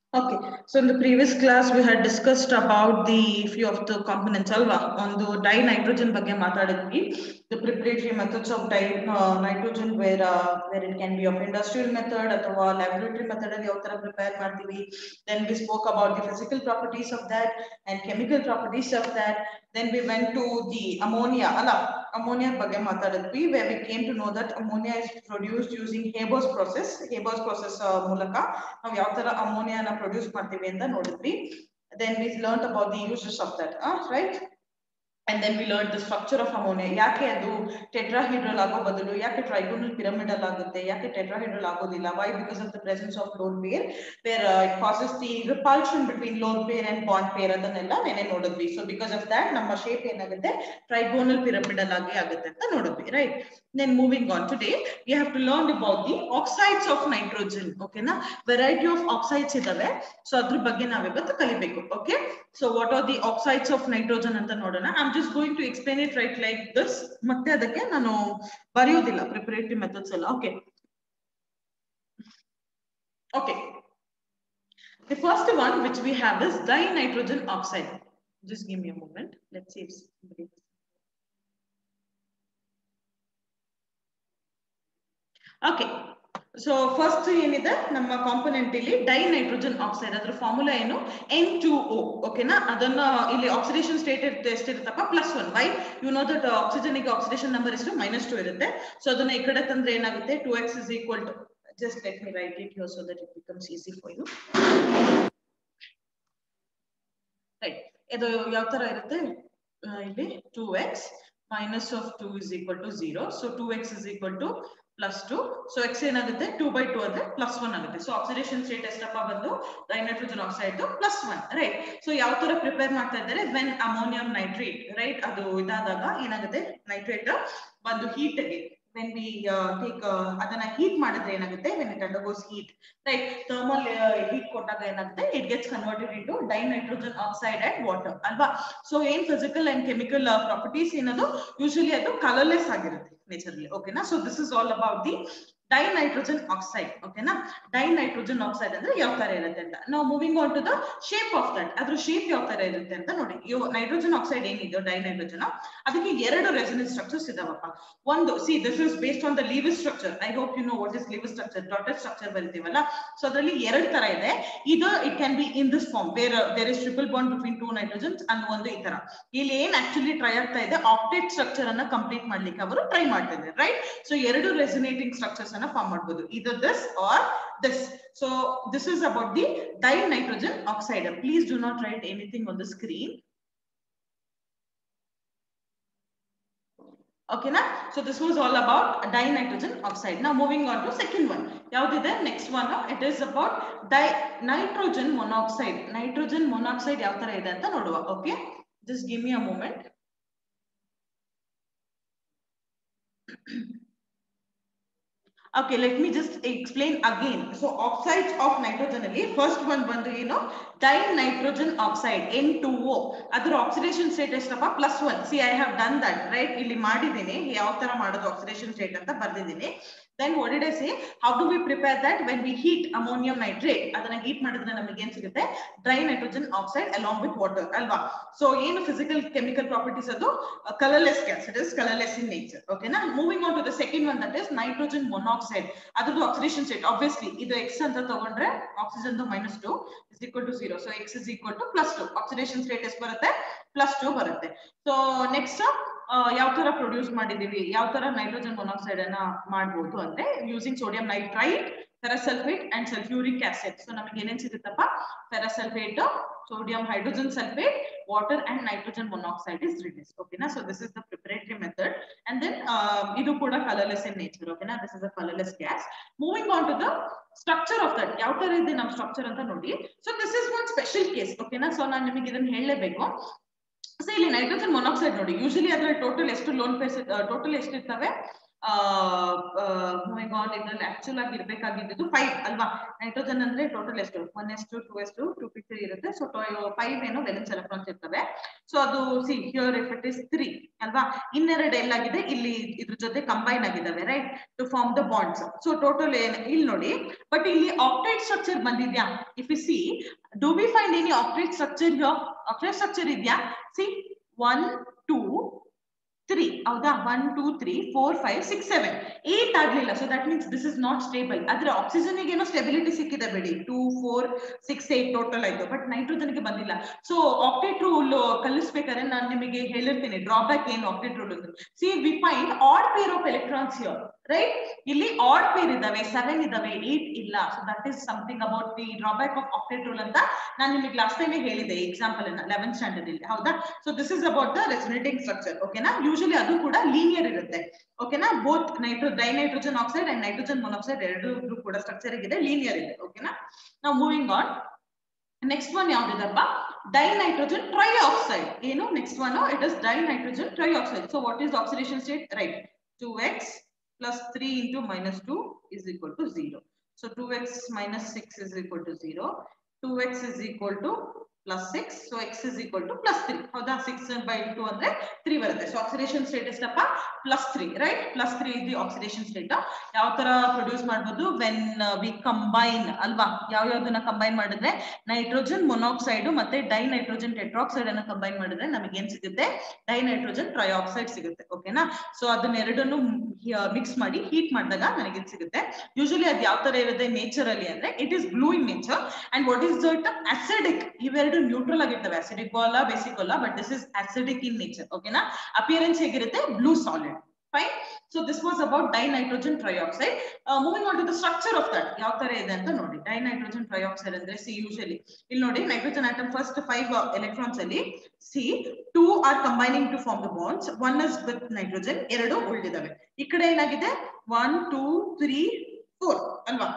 Okay, so in the previous class, we had discussed about the few of the components ಅಲ್ವಾ ಒಂದು dinitrogen ಬಗ್ಗೆ ಮಾತಾಡಿದ್ವಿ the preparatory methods of di uh, nitrogen where uh, where it can be of industrial method ಅಥವಾ laboratory method ಅಲ್ಲಿ ಯಾವ ತರ prepare ಮಾಡ್ತೀವಿ then we spoke about the physical properties of that and chemical properties of that then we went to the ammonia ಅಲ್ಲ ammonia ಬಗ್ಗೆ ಮಾತಾಡಿದ್ವಿ where we came to know that ammonia is produced using Haber's process Haber's process uh, ಮೂಲಕ ನಾವು ಯಾವ ತರ ಅಮೋನಿಯಾನ produce ಮಾಡ್ತೀವಿ ಅಂತ ನೋಡಿದ್ವಿ then we learned about the uses of that uh, right and then we learned the structure of ammonia ಯಾಕೆ ಅದು tetrahedral ಆಗೋ ಬದಲು ಯಾಕೆ ಟ್ರೈಗೋನಲ್ ಪಿರಮಿಡಲ್ ಆಗುತ್ತೆ ಯಾಕೆ ಟೆಟ್ರಾಹೈಡ್ರಲ್ ಆಗೋದಿಲ್ಲ why because of the presence of lone pair where uh, it causes the repulsion between lone pair and bond pair ಅದನ್ನೆಲ್ಲ ನೆನೆ ನೋಡಿದ್ವಿ so because of that ನಮ್ಮ shape ಏನಾಗುತ್ತೆ ಟ್ರೈಗೋನಲ್ ಪಿರಮಿಡಲ್ ಆಗಿ ಆಗುತ್ತೆ ಅಂತ ನೋಡಿದ್ವಿ right then moving on today we have to learn about the oxides of nitrogen okay na variety of oxides ಇದಾವೆ so ಅದ್ರ ಬಗ್ಗೆ ನಾವಿವತ್ತು ಕಲಿಬೇಕು okay so what are the oxides of nitrogen ಅಂತ ನೋಡೋಣ i'm just going to explain it right like this ಮತ್ತೆ ಅದಕ್ಕೆ ನಾನು ಬರೆಯೋದಿಲ್ಲ preparatory methods ಎಲ್ಲ okay okay the first one which we have is dinitrogen oxide just give me a moment let's see if somebody okay so first ಏನಿದೆ ನಮ್ಮ component ಇಲ್ಲಿ dinitrogen oxide ಅದ್ರ formula ಏನು ಎನ್ ಟು ಓ ಓಕೆನಾ ಅದನ್ನ ಇಲ್ಲಿ oxidation state ಎಷ್ಟು ಇರುತ್ತಪ್ಪ plus one why you know that oxygen ಗೆ ಆಕ್ಸಿಡೇಷನ್ ನಂಬರ್ ಎಷ್ಟು ಮೈನಸ್ ಟು ಇರುತ್ತೆ ಸೊ ಅದನ್ನ ಈ ಕಡೆ ತಂದ್ರೆ ಏನಾಗುತ್ತೆ two X is equal to just let me write it you so that it becomes easy for you right ಇದು ಯಾವ ತರ ಇರುತ್ತೆ ಇಲ್ಲಿ two x minus of two is equal to zero so two x is equal to plus two so x ಏನಾಗುತ್ತೆ two by two ಅಂದ್ರೆ plus one ಆಗುತ್ತೆ so oxidation state ಎಷ್ಟಪ್ಪ ಬಂದು dinitrogen oxide plus one right so ಯಾವ ತರ prepare ಮಾಡ್ತಾ ಇದ್ದಾರೆ when ammonium nitrate right ಅದು ಇದಾದಾಗ ಏನಾಗುತ್ತೆ ನೈಟ್ರೇಟ್ ಬಂದು ಹೀಟ್ಗೆ ವೆನ್ ವಿ ಟೇಕ್ ಅದನ್ನ ಹೀಟ್ ಮಾಡಿದ್ರೆ ಏನಾಗುತ್ತೆ when it undergoes heat right thermal heat ಕೊಟ್ಟಾಗ ಏನಾಗುತ್ತೆ it gets converted into dinitrogen oxide and water ಅಲ್ವಾ ಸೊ ಏನ್ ಫಿಸಿಕಲ್ ಅಂಡ್ ಕೆಮಿಕಲ್ ಪ್ರಾಪರ್ಟೀಸ್ ಏನದು ಯೂಶಲಿ ಅದು ಕಲರ್ಲೆಸ್ ಆಗಿರುತ್ತೆ ನೇಚರ್ಲಿ ಓಕೆನಾ so this is all about the dinitrogen oxide ಓಕೆನಾ dinitrogen oxide ಅಂದ್ರೆ ಯಾವ ತರ ಇರುತ್ತೆ ಅಂತ ನಾವು moving on to the shape of that ಅದ್ರ ಶೇಪ್ ಯಾವ ತರ ಇರುತ್ತೆ ಅಂತ ನೋಡಿ ಇವು ನೈಟ್ರೋಜನ್ ಆಕ್ಸೈಡ್ ಏನಿದೆ ಡೈನೈಟ್ರೋಜನ್ ಅದಕ್ಕೆ ಎರಡು ರೆಸನೆನ್ಸ್ ಸ್ಟ್ರಕ್ಚರ್ಸ್ ಇದಾವಪ್ಪ ಒಂದು see this is based on the Lewis structure I hope you know what is Lewis structure dot structure ಬರಿತೀವಲ್ಲ ಸೊ ಅದರಲ್ಲಿ ಎರಡು ತರ ಇದೆ ಇದು it can be in this form where there is triple bond between two nitrogens and ಒಂದು ಈ ತರ ಇಲ್ಲಿ ಏನ್ ಆಕ್ಚುಲಿ ಟ್ರೈ ಆಗ್ತಾ ಇದೆ ಆಪ್ಟೇಟ್ ಸ್ಟ್ರಕ್ಚರ್ ಅನ್ನ ಕಂಪ್ಲೀಟ್ ಮಾಡ್ಲಿಕ್ಕೆ ಅವರು ಟ್ರೈ ಮಾಡ್ತಾ ಇದ್ದಾರೆ ರೈಟ್ ಸೊ ಎರಡು ರೆಸಿನೇಟಿಂಗ್ ಸ್ಟ್ರಕ್ಚರ್ಸ್ ಅನ್ನ ಫಾರ್ಮ್ ಮಾಡಬಹುದು ಇದು this or this so this is about the dinitrogen oxide please do not write anything on the screen okay na so this was all about dinitrogen oxide now moving on to second one yaudide next one it is about di nitrogen monoxide nitrogen monoxide ಯಾವ ತರ ಇದೆ ಅಂತ ನೋಡುವ okay just give me a moment okay let me just explain again so oxides of nitrogen ಅಲ್ಲಿ first one ಬಂದು ಏನು dinitrogen oxide N2O ಅದರ oxidation state ಎಷ್ಟಪ್ಪ plus one see I have done that right ಇಲ್ಲಿ ಮಾಡಿದ್ದೀನಿ ಯಾವ ತರ ಮಾಡೋದು ಆಕ್ಸಿಡೇಷನ್ ಸ್ಟೇಟ್ ಅಂತ ಬರ್ದಿದ್ದೀನಿ then what did i say how do we prepare that when we heat ammonium nitrate ಅದನ್ನ heat ಮಾಡಿದ್ರೆ ನಮಗೆ ಏನ್ ಸಿಗುತ್ತೆ dinitrogen oxide along with water ಅಲ್ವಾ ಸೊ ಏನು ಫಿಸಿಕಲ್ ಕೆಮಿಕಲ್ ಪ್ರಾಪರ್ಟೀಸ್ ಅದು colourless gas it is colourless in nature ಓಕೆನಾ moving on to the second one that is nitrogen monoxide ಅದ್ರದ್ದು ಆಕ್ಸಿಡೇಷನ್ ಸ್ಟೇಟ್ ಆಬ್ವಿಯಸ್ಲಿ ಇದು ಎಕ್ಸ್ ಅಂತ ತಗೊಂಡ್ರೆ oxygen minus two is equal to zero so x is equal to plus two oxidation state ಎಷ್ಟು ಬರುತ್ತೆ plus two ಬರುತ್ತೆ so next ಯಾವ ತರ produce ಮಾಡಿದೀವಿ ಯಾವ ತರ ನೈಟ್ರೋಜನ್ ಮೊನಾಕ್ಸೈಡ್ ಅನ್ನ ಮಾಡಬಹುದು ಅಂದ್ರೆ using sodium nitrite ferrous sulphate and sulphuric acid so ನಮಗೆ ಏನೇನ್ ಸಿಗುತ್ತಪ್ಪ ಫೆರಸಲ್ಫೇಟ್ sodium hydrogen sulfate water and nitrogen monoxide is released okay na so this is the preparatory method and then uh, idu kuda colorless in nature okay na this is a colorless gas moving on to the structure of that ಯಾವ ತರ ಇದೆ ನಮ್ಮ structure ಅಂತ ನೋಡಿ so this is one special case ಓಕೆನಾ so ನಾನು ನಿಮಗೆ ಇದನ್ನ ಹೇಳಲೇಬೇಕು ಸೊ ಇಲ್ಲಿ ನೈಟ್ರೋಜನ್ ಮೊನಾಕ್ಸೈಡ್ ನೋಡಿ ಯೂಶಲಿ ಅದ್ರ ಟೋಟಲ್ ಎಷ್ಟು ಲೋನ್ ಪೇರ್ಸ್ ಟೋಟಲ್ ಎಷ್ಟಿರ್ತವೆ ಮೂವಿಂಗ್ ಆನ್ ಇದ್ರಲ್ಲಿ ಆಕ್ಚುಲ್ ಆಗಿ ಇರ್ಬೇಕಾಗಿದ್ದು ಫೈವ್ ಅಲ್ವಾ ನೈಟ್ರೋಜನ್ ಅಂದ್ರೆ ಟೋಟಲ್ ಎಷ್ಟು one s two two s two two p three ಇರುತ್ತೆ ಸೊ ಫೈವ್ ಏನು ವೆಲೆನ್ಸ್ ಎಲೆಕ್ಟ್ರಾನ್ಸ್ ಇರ್ತವೆ ಸೊ ಅದು see here if it is three ಅಲ್ವಾ ಇನ್ನೆರಡು ಎಲ್ಲಾಗಿದೆ ಇಲ್ಲಿ ಇದ್ರ ಜೊತೆ ಕಂಬೈನ್ ಆಗಿದ್ದಾವೆ right to form the bonds so total ಏನ್ ಇಲ್ಲಿ ನೋಡಿ ಬಟ್ ಇಲ್ಲಿ ಆಕ್ಟೈಡ್ ಸ್ಟ್ರಕ್ಚರ್ ಬಂದಿದ್ಯಾ if you see do we find any octet structure octet structure ಇದೆಯಾ ಸಿ ಒನ್ ಟೂ ತ್ರೀ ಹೌದಾ one two three four five six seven eight ಆಗ್ಲಿಲ್ಲ so that means this is not stable ಆದ್ರೆ oxygen ಏನೋ stability ಸಿಕ್ಕಿದೆ ಬಿಡಿ two four six eight total ಆಯ್ತು but nitrogen ಗೆ ಬಂದಿಲ್ಲ ಸೊ ಆಕ್ಟೇಟ್ ರೂಲ್ ಕಲಿಸ್ಬೇಕಾದ್ರೆ ನಾನು ನಿಮಗೆ ಹೇಳಿರ್ತೀನಿ ಡ್ರಾಬ್ಯಾಕ್ ಏನು ಆಕ್ಟೇಟ್ ರೂಲ್ ಅಂತ see we find odd pair of electrons here right ಇಲ್ಲಿ ಆಡ್ ಪೇರ್ ಇದಾವೆ ಸೆವೆನ್ ಇದಾವೆ ಏಟ್ ಇಲ್ಲ so that is something about the drawback of octet rule ಅಂತ ನಾನು ನಿಮಗೆ ಲಾಸ್ಟ್ ಟೈಮ್ ಹೇಳಿದೆ ಎಕ್ಸಾಂಪಲ್ ಅನ್ನ ಲೆವೆನ್ ಸ್ಟ್ಯಾಂಡರ್ಡ್ ಇಲ್ಲಿ ಹೌದಾ so this is about the resonating structure ಓಕೆನಾ ಯೂಶಲಿ ಅದು ಕೂಡ ಲೀನಿಯರ್ ಇರುತ್ತೆ ಓಕೆನಾ both nitro dinitrogen oxide and nitrogen monoxide ಎರಡು ಕೂಡ ಸ್ಟ್ರಕ್ಚರ್ ಇದೆ ಲೀನಿಯರ್ ಇದೆ ಓಕೆನಾ ನಾವು ಮೂವಿಂಗ್ ಆನ್ ನೆಕ್ಸ್ಟ್ ಒನ್ ಯಾವ್ದಿದಪ್ಪ ಡೈ ನೈಟ್ರೋಜನ್ ಟ್ರೈ ಆಕ್ಸೈಡ್ ಏನು next one it is dinitrogen trioxide so what is oxidation state right two x plus 3 into minus 2 is equal to 0. So 2x minus 6 is equal to 0. 2x is equal to plus 6. So x is equal to plus 3. ಹೌದಾ 6 by 2 ಅಂದ್ರೆ 3 ಬರುತ್ತೆ. So oxidation state ಎಷ್ಟಪ್ಪ plus 3, right? Plus 3 is the oxidation state. ಯಾವ ತರ produce ಮಾಡ್ಬೋದು when we combine ಅಲ್ವಾ ಯಾವ ಯಾವ್ದನ್ನ ಕಂಬೈನ್ ಮಾಡಿದ್ರೆ ನೈಟ್ರೋಜನ್ ಮೊನಾಕ್ಸೈಡ್ ಮತ್ತೆ ಡೈ ನೈಟ್ರೋಜನ್ ಟೆಟ್ರಾಕ್ಸೈಡ್ ಅನ್ನ ಕಂಬೈನ್ ಮಾಡಿದ್ರೆ ನಮಗೆ ಏನ್ ಸಿಗುತ್ತೆ ಡೈ ನೈಟ್ರೋಜನ್ ಟ್ರೈಆಕ್ಸೈಡ್ ಸಿಗುತ್ತೆ ಓಕೆನಾ ಸೊ ಅದನ್ನ ಎರಡನ್ನು ಮಿಕ್ಸ್ ಮಾಡಿ ಹೀಟ್ ಮಾಡಿದಾಗ ನನಗೆ ಇದು ಸಿಗುತ್ತೆ ಯೂಶಲಿ ಅದು ಯಾವ ತರ ಇರುತ್ತೆ ನೇಚರ್ ಅಲ್ಲಿ ಅಂದ್ರೆ it is blue in nature and what is that acidic ಇವೆರಡು ನ್ಯೂಟ್ರಲ್ ಆಗಿರ್ತವೆ ಅಸಿಡಿಕ್ ಅಲ್ಲ ಬೇಸಿಕ್ ಅಲ್ಲ but this is acidic in nature ಓಕೆನಾ ಅಪಿಯರೆನ್ಸ್ ಹೇಗಿರುತ್ತೆ blue solid fine so this was about dinitrogen trioxide moving on to the structure of that ಯಾವ ತರ ಇದೆ ಅಂತ ನೋಡಿ ಡೈ ನೈಟ್ರೋಜನ್ ಟ್ರೈಆಕ್ಸೈಡ್ ಅಂದ್ರೆ ಸಿ ಯೂಶಲಿ ಇಲ್ಲಿ ನೋಡಿ nitrogen atom first five electrons ಅಲ್ಲಿ see two are combining to form the bonds one is with nitrogen ಎರಡು ಉಳಿದಿದಾವೆ ಈ ಕಡೆ ಏನಾಗಿದೆ ಒನ್ ಟೂ ತ್ರೀ ಫೋರ್ ಅಲ್ವಾ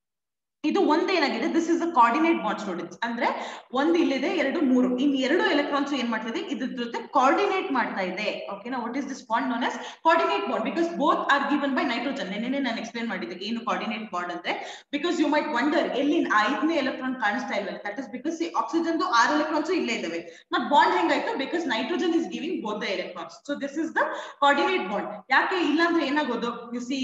ಇದು ಒಂದೇನಾಗಿದೆ this is a coordinate bond students ಅಂದ್ರೆ ಒಂದ್ ಇಲ್ಲಿದೆ ಎರಡು ಮೂರು ಇನ್ ಎರಡು ಎಲೆಕ್ಟ್ರಾನ್ಸ್ ಏನ್ ಮಾಡ್ತಿದೆ ಇದ್ರ ಜೊತೆ ಕಾರ್ಡಿನೇಟ್ ಮಾಡ್ತಾ ಇದೆ ಓಕೆನಾ what is this bond known as coordinate bond because both are given by nitrogen ನೆನ್ನೆ ನಾನು ಎಕ್ಸ್ಪ್ಲೇನ್ ಮಾಡಿದ್ದೆ ಏನು ಕಾರ್ಡಿನೇಟ್ ಬಾಂಡ್ ಅಂದ್ರೆ ಬಿಕಾಸ್ ಯು ಮೈಟ್ ವಂಡರ್ ಎಲ್ಲಿ ಐದನೇ ಎಲೆಕ್ಟ್ರಾನ್ ಕಾಣಿಸ್ತಾ ಇಲ್ಲ ದಟ್ ಇಸ್ ಬಿಕಾಸ್ ಆಕ್ಸಿಜನ್ ಆರು ಎಲೆಕ್ಟ್ರಾನ್ಸ್ ಇಲ್ಲೇ ಇದಾವೆ ಮತ್ ಬಾಂಡ್ ಹೆಂಗಾಯ್ತು because nitrogen is giving both the electrons so this is the coordinate bond ಯಾಕೆ ಇಲ್ಲ ಅಂದ್ರೆ ಏನಾಗೋದು you see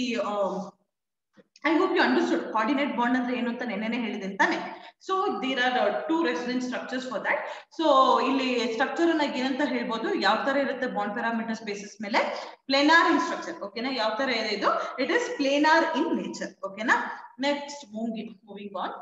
I hope you understood coordinate bond ಅಂದ್ರೆ ಏನು ಅಂತ ನೆನ್ನೆನೆ ಹೇಳಿದ್ದೀನಿ ತಾನೆ so there are two resonant structures for that so ಇಲ್ಲಿ ಸ್ಟ್ರಕ್ಚರ್ ಅನ್ನ ಏನಂತ ಹೇಳ್ಬೋದು ಯಾವ ತರ ಇರುತ್ತೆ ಬಾಂಡ್ ಪ್ಯಾರಾಮೀಟರ್ಸ್ ಬೇಸಿಸ್ ಮೇಲೆ ಪ್ಲೇನಾರ್ ಇನ್ ಸ್ಟ್ರಕ್ಚರ್ ಓಕೆನಾ ಯಾವ ತರ ಇದೆ ಇದು it is planar in nature ಓಕೆನಾ next moving moving on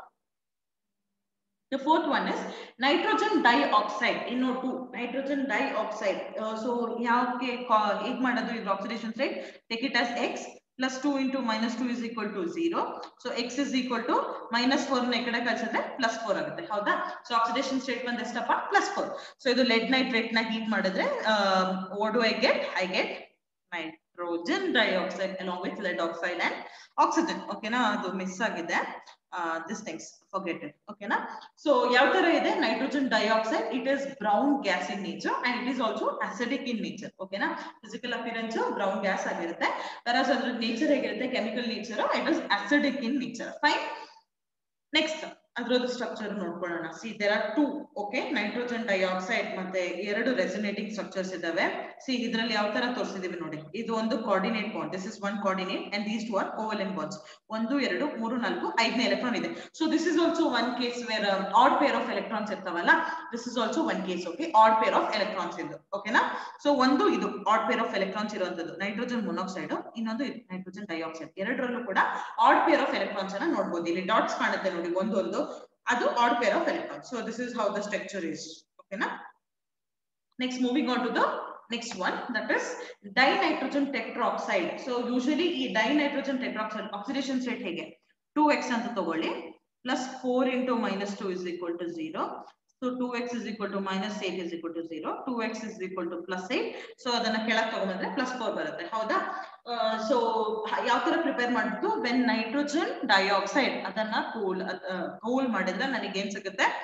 The fourth one is nitrogen dioxide, NO2, nitrogen dioxide. Uh, so, ಯಾಕೆ ಹೇಗ್ ಮಾಡೋದು ಇದು oxidation state take it as x plus 2 into minus 2 is equal to 0. So x is equal to minus 4 ನ ಈ ಕಡೆ ಕಳ್ಸಿದ್ರೆ plus 4 ಆಗುತ್ತೆ ಹೌದಾ ಸೊ ಆಕ್ಸಿಡೇಷನ್ ಸ್ಟೇಟ್ ಬಂದ ಎಷ್ಟಪ್ಪ ಪ್ಲಸ್ ಫೋರ್ ಸೊ ಇದು ಲೆಡ್ ನೈಟ್ರೇಟ್ ನ ಹೀಟ್ ಮಾಡಿದ್ರೆ what do I get I get nitrogen dioxide along with lead oxide and oxygen ಓಕೆನಾ ಅದು ಮಿಸ್ ಆಗಿದೆ ದಿಸ್ ಥಿಂಗ್ಸ್ ಫಾರ್ಗೆಟ್ ಇಟ್ ಓಕೆನಾ ಸೊ ಯಾವ ತರ ಇದೆ nitrogen dioxide it is brown gas in nature and it is also acidic in nature ಓಕೆನಾ physical appearance brown gas ಆಗಿರುತ್ತೆ whereas ಅದ್ರ ನೇಚರ್ ಹೇಗಿರುತ್ತೆ chemical nature it is acidic in nature fine next ಅದ್ರದ್ದು ಸ್ಟ್ರಕ್ಚರ್ ನೋಡ್ಕೊಳ್ಳೋಣ see there are two okay nitrogen dioxide ಮತ್ತೆ ಎರಡು resonating structures ಇದಾವೆ ಸಿ ಇದ್ರಲ್ಲಿ ಯಾವ ತರ ತೋರಿಸಿದೀವಿ ನೋಡಿ ಇದು ಒಂದು coordinate bond this is one coordinate and these two are covalent bonds ಒಂದು ಎರಡು ಮೂರು ನಾಲ್ಕು ಐದನೇ ಎಲೆಕ್ಟ್ರಾನ್ ಇದೆ so this is also one case where odd pair of electrons ಇರ್ತಾವಲ್ಲ this is also one case okay odd pair of electrons ಇದು ಓಕೆನಾ so ಒಂದು ಇದು ಆಡ್ ಪೇರ್ ಆಫ್ ಎಲೆಕ್ಟ್ರಾನ್ಸ್ ಇರುವಂತದ್ದು ನೈಟ್ರೋಜನ್ ಮೊನಾಕ್ಸೈಡ್ ಇನ್ನೊಂದು ಇದು ನೈಟ್ರೋಜನ್ ಡೈಆಕ್ಸೈಡ್ ಎರಡರಲ್ಲೂ ಕೂಡ ಆಡ್ ಪೇರ್ ಆಫ್ ಎಲೆಕ್ಟ್ರಾನ್ಸ್ ಅನ್ನ ನೋಡಬಹುದು ಇಲ್ಲಿ ಡಾಟ್ಸ್ ಕಾಣುತ್ತೆ ನೋಡಿ ಒಂದು ಒಂದು ಅದು odd pair of electrons so this is how the structure is ಓಕೆನಾ next moving on to the next one that is dinitrogen tetroxide so usually ಈ ಡೈನೈಟ್ರೋಜನ್ ಟೆಟ್ರಾಕ್ಸೈಡ್ ಆಕ್ಸಿಡೇಷನ್ ಸ್ಟೇಟ್ ಹೇಗೆ ಟೂ ಎಕ್ಸ್ ಅಂತ ತಗೊಳ್ಳಿ plus four into minus two is equal to zero so two x is equal to minus eight is equal to zero two x is equal to plus eight so ಅದನ್ನ ಕೆಳಗೆ ತಗೊಂಡ್ಬಂದ್ರೆ plus four ಬರುತ್ತೆ ಹೌದಾ so ಯಾವ ತರ prepare ಮಾಡ್ಬಿಟ್ಟು when nitrogen dioxide ಅದನ್ನ cool cool ಮಾಡಿದ್ರೆ ನನಗೆ ಏನ್ ಸಿಗುತ್ತೆ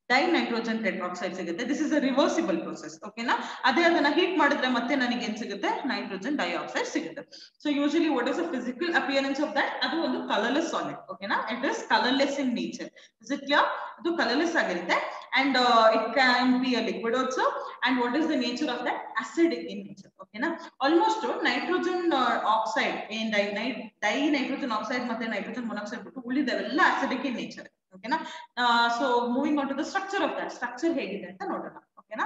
ಡೈ ನೈಟ್ರೋಜನ್ ಟೆಟ್ರಾಕ್ಸೈಡ್ ಸಿಗುತ್ತೆ this is a reversible process ಓಕೆನಾ ಅದೇ ಅದನ್ನ ಹೀಟ್ ಮಾಡಿದ್ರೆ ಮತ್ತೆ ನನಗೆ ಏನ್ ಸಿಗುತ್ತೆ ನೈಟ್ರೋಜನ್ ಡೈಆಕ್ಸೈಡ್ ಸಿಗುತ್ತೆ so usually what is the physical appearance of that ಅದು ಒಂದು ಕಲರ್ಲೆಸ್ ಸಾಲಿಡ್ ಓಕೆನಾ it is colourless in nature is it clear ಅದು ಕಲರ್ಲೆಸ್ ಆಗಿರುತ್ತೆ and it can be a liquid also and what is the nature of that acidic in nature ಓಕೆನಾ almost nitrogen oxide ಏನ್ ಡೈ ನೈಟ್ dinitrogen oxide ಮತ್ತೆ nitrogen monoxide ಬಿಟ್ಟು ಉಳಿದವೆಲ್ಲ acidic in nature ಓಕೆನಾ so moving on to the structure of that structure ಹೇಗಿದೆ ಅಂತ ನೋಡೋಣ ಓಕೆನಾ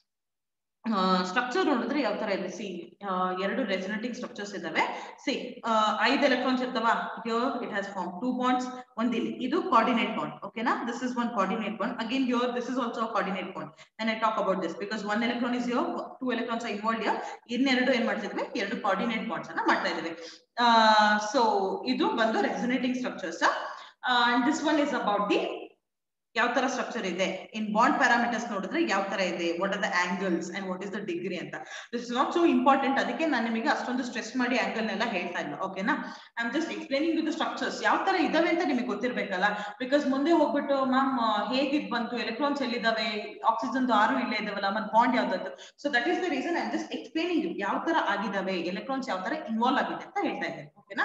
ಸ್ಟ್ರಕ್ಚರ್ ನೋಡಿದ್ರೆ ಯಾವ ತರ ಇದೆ ಸಿ ಎರಡು ರೆಸಿನೇಟಿಂಗ್ ಸ್ಟ್ರಕ್ಚರ್ಸ್ ಇದಾವೆ ಸಿ ಐದು ಎಲೆಕ್ಟ್ರಾನ್ಸ್ ಇರ್ತಾವ here it has form two bonds ಒಂದ್ ಇಲ್ಲಿ ಇದು ಕೋಆರ್ಡಿನೇಟ್ ಬಾಂಡ್ ಓಕೆನಾ this is one coordinate bond again here this is also coordinate bond then I talk about this because one electron is here two electrons are involve here ಇನ್ನೆರಡು ಏನ್ ಮಾಡ್ತಿದ್ವಿ ಎರಡು coordinate bonds ಅನ್ನ ಮಾಡ್ತಾ ಇದ್ವಿ so ಇದು ಬಂದು resonating structures and this one is about the ಯಾವ ತರ ಸ್ಟ್ರಕ್ಚರ್ ಇದೆ ಇನ್ ಬಾಂಡ್ ಪ್ಯಾರಾಮೀಟರ್ಸ್ ನೋಡಿದ್ರೆ ಯಾವ ತರ ಇದೆ what are the angles and what is the degree ಅಂತ this is not so important ಅದಕ್ಕೆ ನಾನು ನಿಮಗೆ ಅಷ್ಟೊಂದು ಸ್ಟ್ರೆಸ್ ಮಾಡಿ ಆಂಗಲ್ ನೆಲ್ಲ ಹೇಳ್ತಾ ಇಲ್ಲ ಓಕೆನಾ I am just explaining to the structures ಯಾವ ತರ ಇದಾವೆ ಅಂತ ನಿಮಗೆ ಗೊತ್ತಿರ್ಬೇಕಲ್ಲ ಬಿಕಾಸ್ ಮುಂದೆ ಹೋಗ್ಬಿಟ್ಟು ಮ್ಯಾಮ್ ಹೇಗಿದ್ ಬಂತು ಎಲೆಕ್ಟ್ರಾನ್ಸ್ ಎಲ್ಲಿದಾವೆ ಆಕ್ಸಿಜನ್ ಆರು ಇಲ್ಲೇ ಇದಾವಲ್ಲ ಮತ್ತೆ ಬಾಂಡ್ ಯಾವ್ದದ್ದು so that is the reason I am just explaining ಯಾವ ತರ ಆಗಿದಾವೆ ಎಲೆಕ್ಟ್ರಾನ್ಸ್ ಯಾವ ತರ ಇನ್ವಾಲ್ವ್ ಆಗಿದೆ ಅಂತ ಹೇಳ್ತಾ ಇದ್ದೇನೆ ಓಕೆನಾ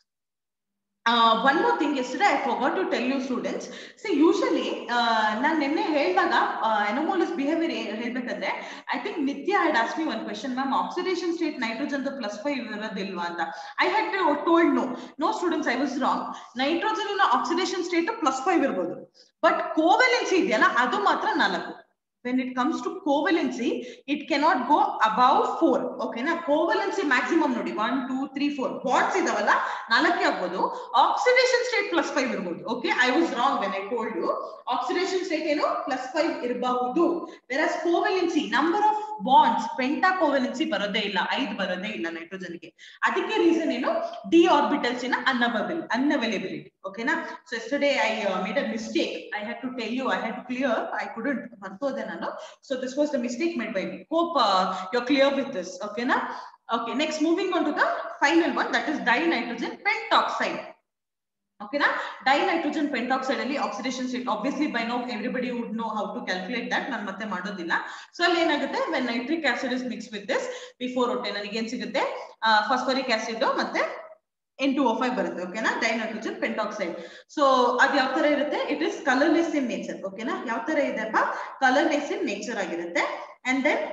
Uh, one more thing yesterday I forgot to tell you students. See, usually ನಾನು ನಿನ್ನೆ ಹೇಳಿದಾಗ ಅನೋಮೋಲಸ್ ಬಿಹೇವಿಯರ್ ಹೇಳ್ಬೇಕಾದ್ರೆ ಐ ಥಿಂಕ್ ನಿತ್ಯ ಹ್ಯಾಡ್ ಆಸ್ me one question ma'am oxidation state nitrogen plus five ಇರೋದಿಲ್ವಾ ಅಂತ I had told no no students I was wrong nitrogen oxidation state plus five ಇರ್ಬೋದು but covalency ಇದೆಯಲ್ಲ ಅದು ಮಾತ್ರ ನಾಲ್ಕು when it comes to covalency it cannot go above 4 okay na covalency maximum ನೋಡಿ 1 2 3 4 bonds ಇದಾವಲ್ಲ ನಾಲ್ಕೇ ಆಗ್ಬೋದು ಆಕ್ಸಿಡೇಷನ್ ಸ್ಟೇಟ್ ಪ್ಲಸ್ ಫೈವ್ ಇರ್ಬೋದು okay I was wrong when I told you oxidation state ಏನು ಪ್ಲಸ್ ಫೈವ್ ಇರಬಹುದು versus covalency number of bonds penta covalency ಬರೋದೇ ಇಲ್ಲ ಐದು ಬರೋದೇ ಇಲ್ಲ ನೈಟ್ರೋಜನ್ಗೆ ಅದಕ್ಕೆ ರೀಸನ್ ಏನು ಡಿ ಆರ್ಬಿಟಲ್ಸ್ ಇನ ಅನ್ಅವೈಲಬಿಲ್ ಅನ್ಅವೈಲಬಿಲಿಟಿ ಓಕೆನಾ so yesterday I made a mistake I had to tell you I had to clear I couldn't ಮರ್ತೋದೆ ನಾನು so this was the mistake made by me hope you clear with this ಓಕೆನಾ Okay, next moving on to the final one that is dinitrogen pentoxide. Okay, na? Dinitrogen pentoxide ಅಲ್ಲಿ oxidation state. Obviously, by now everybody would know how to calculate that. ನಾನು ಮತ್ತೆ ಮಾಡೋದಿಲ್ಲ. So ಅಲ್ಲಿ ಏನಾಗುತ್ತೆ when nitric acid is mixed with this before ಒಟ್ಟೆ ನನಗೆ ಏನ್ ಸಿಗುತ್ತೆ ಫಾಸ್ಫರಿಕ್ ಆಸಿಡ್ ಮತ್ತೆ ಎನ್ ಟು ಓ ಫೈವ್ ಬರುತ್ತೆ ಓಕೆನಾ ಡೈನೈಟ್ರೋಜನ್ ಪೆಂಟಾಕ್ಸೈಡ್ ಸೊ ಅದ್ ಯಾವ ತರ ಇರುತ್ತೆ it is colourless in nature ಓಕೆನಾ ಯಾವ ತರ ಇದೆಪ್ಪ ಕಲರ್ಲೆಸ್ ಇನ್ ನೇಚರ್ ಆಗಿರುತ್ತೆ and then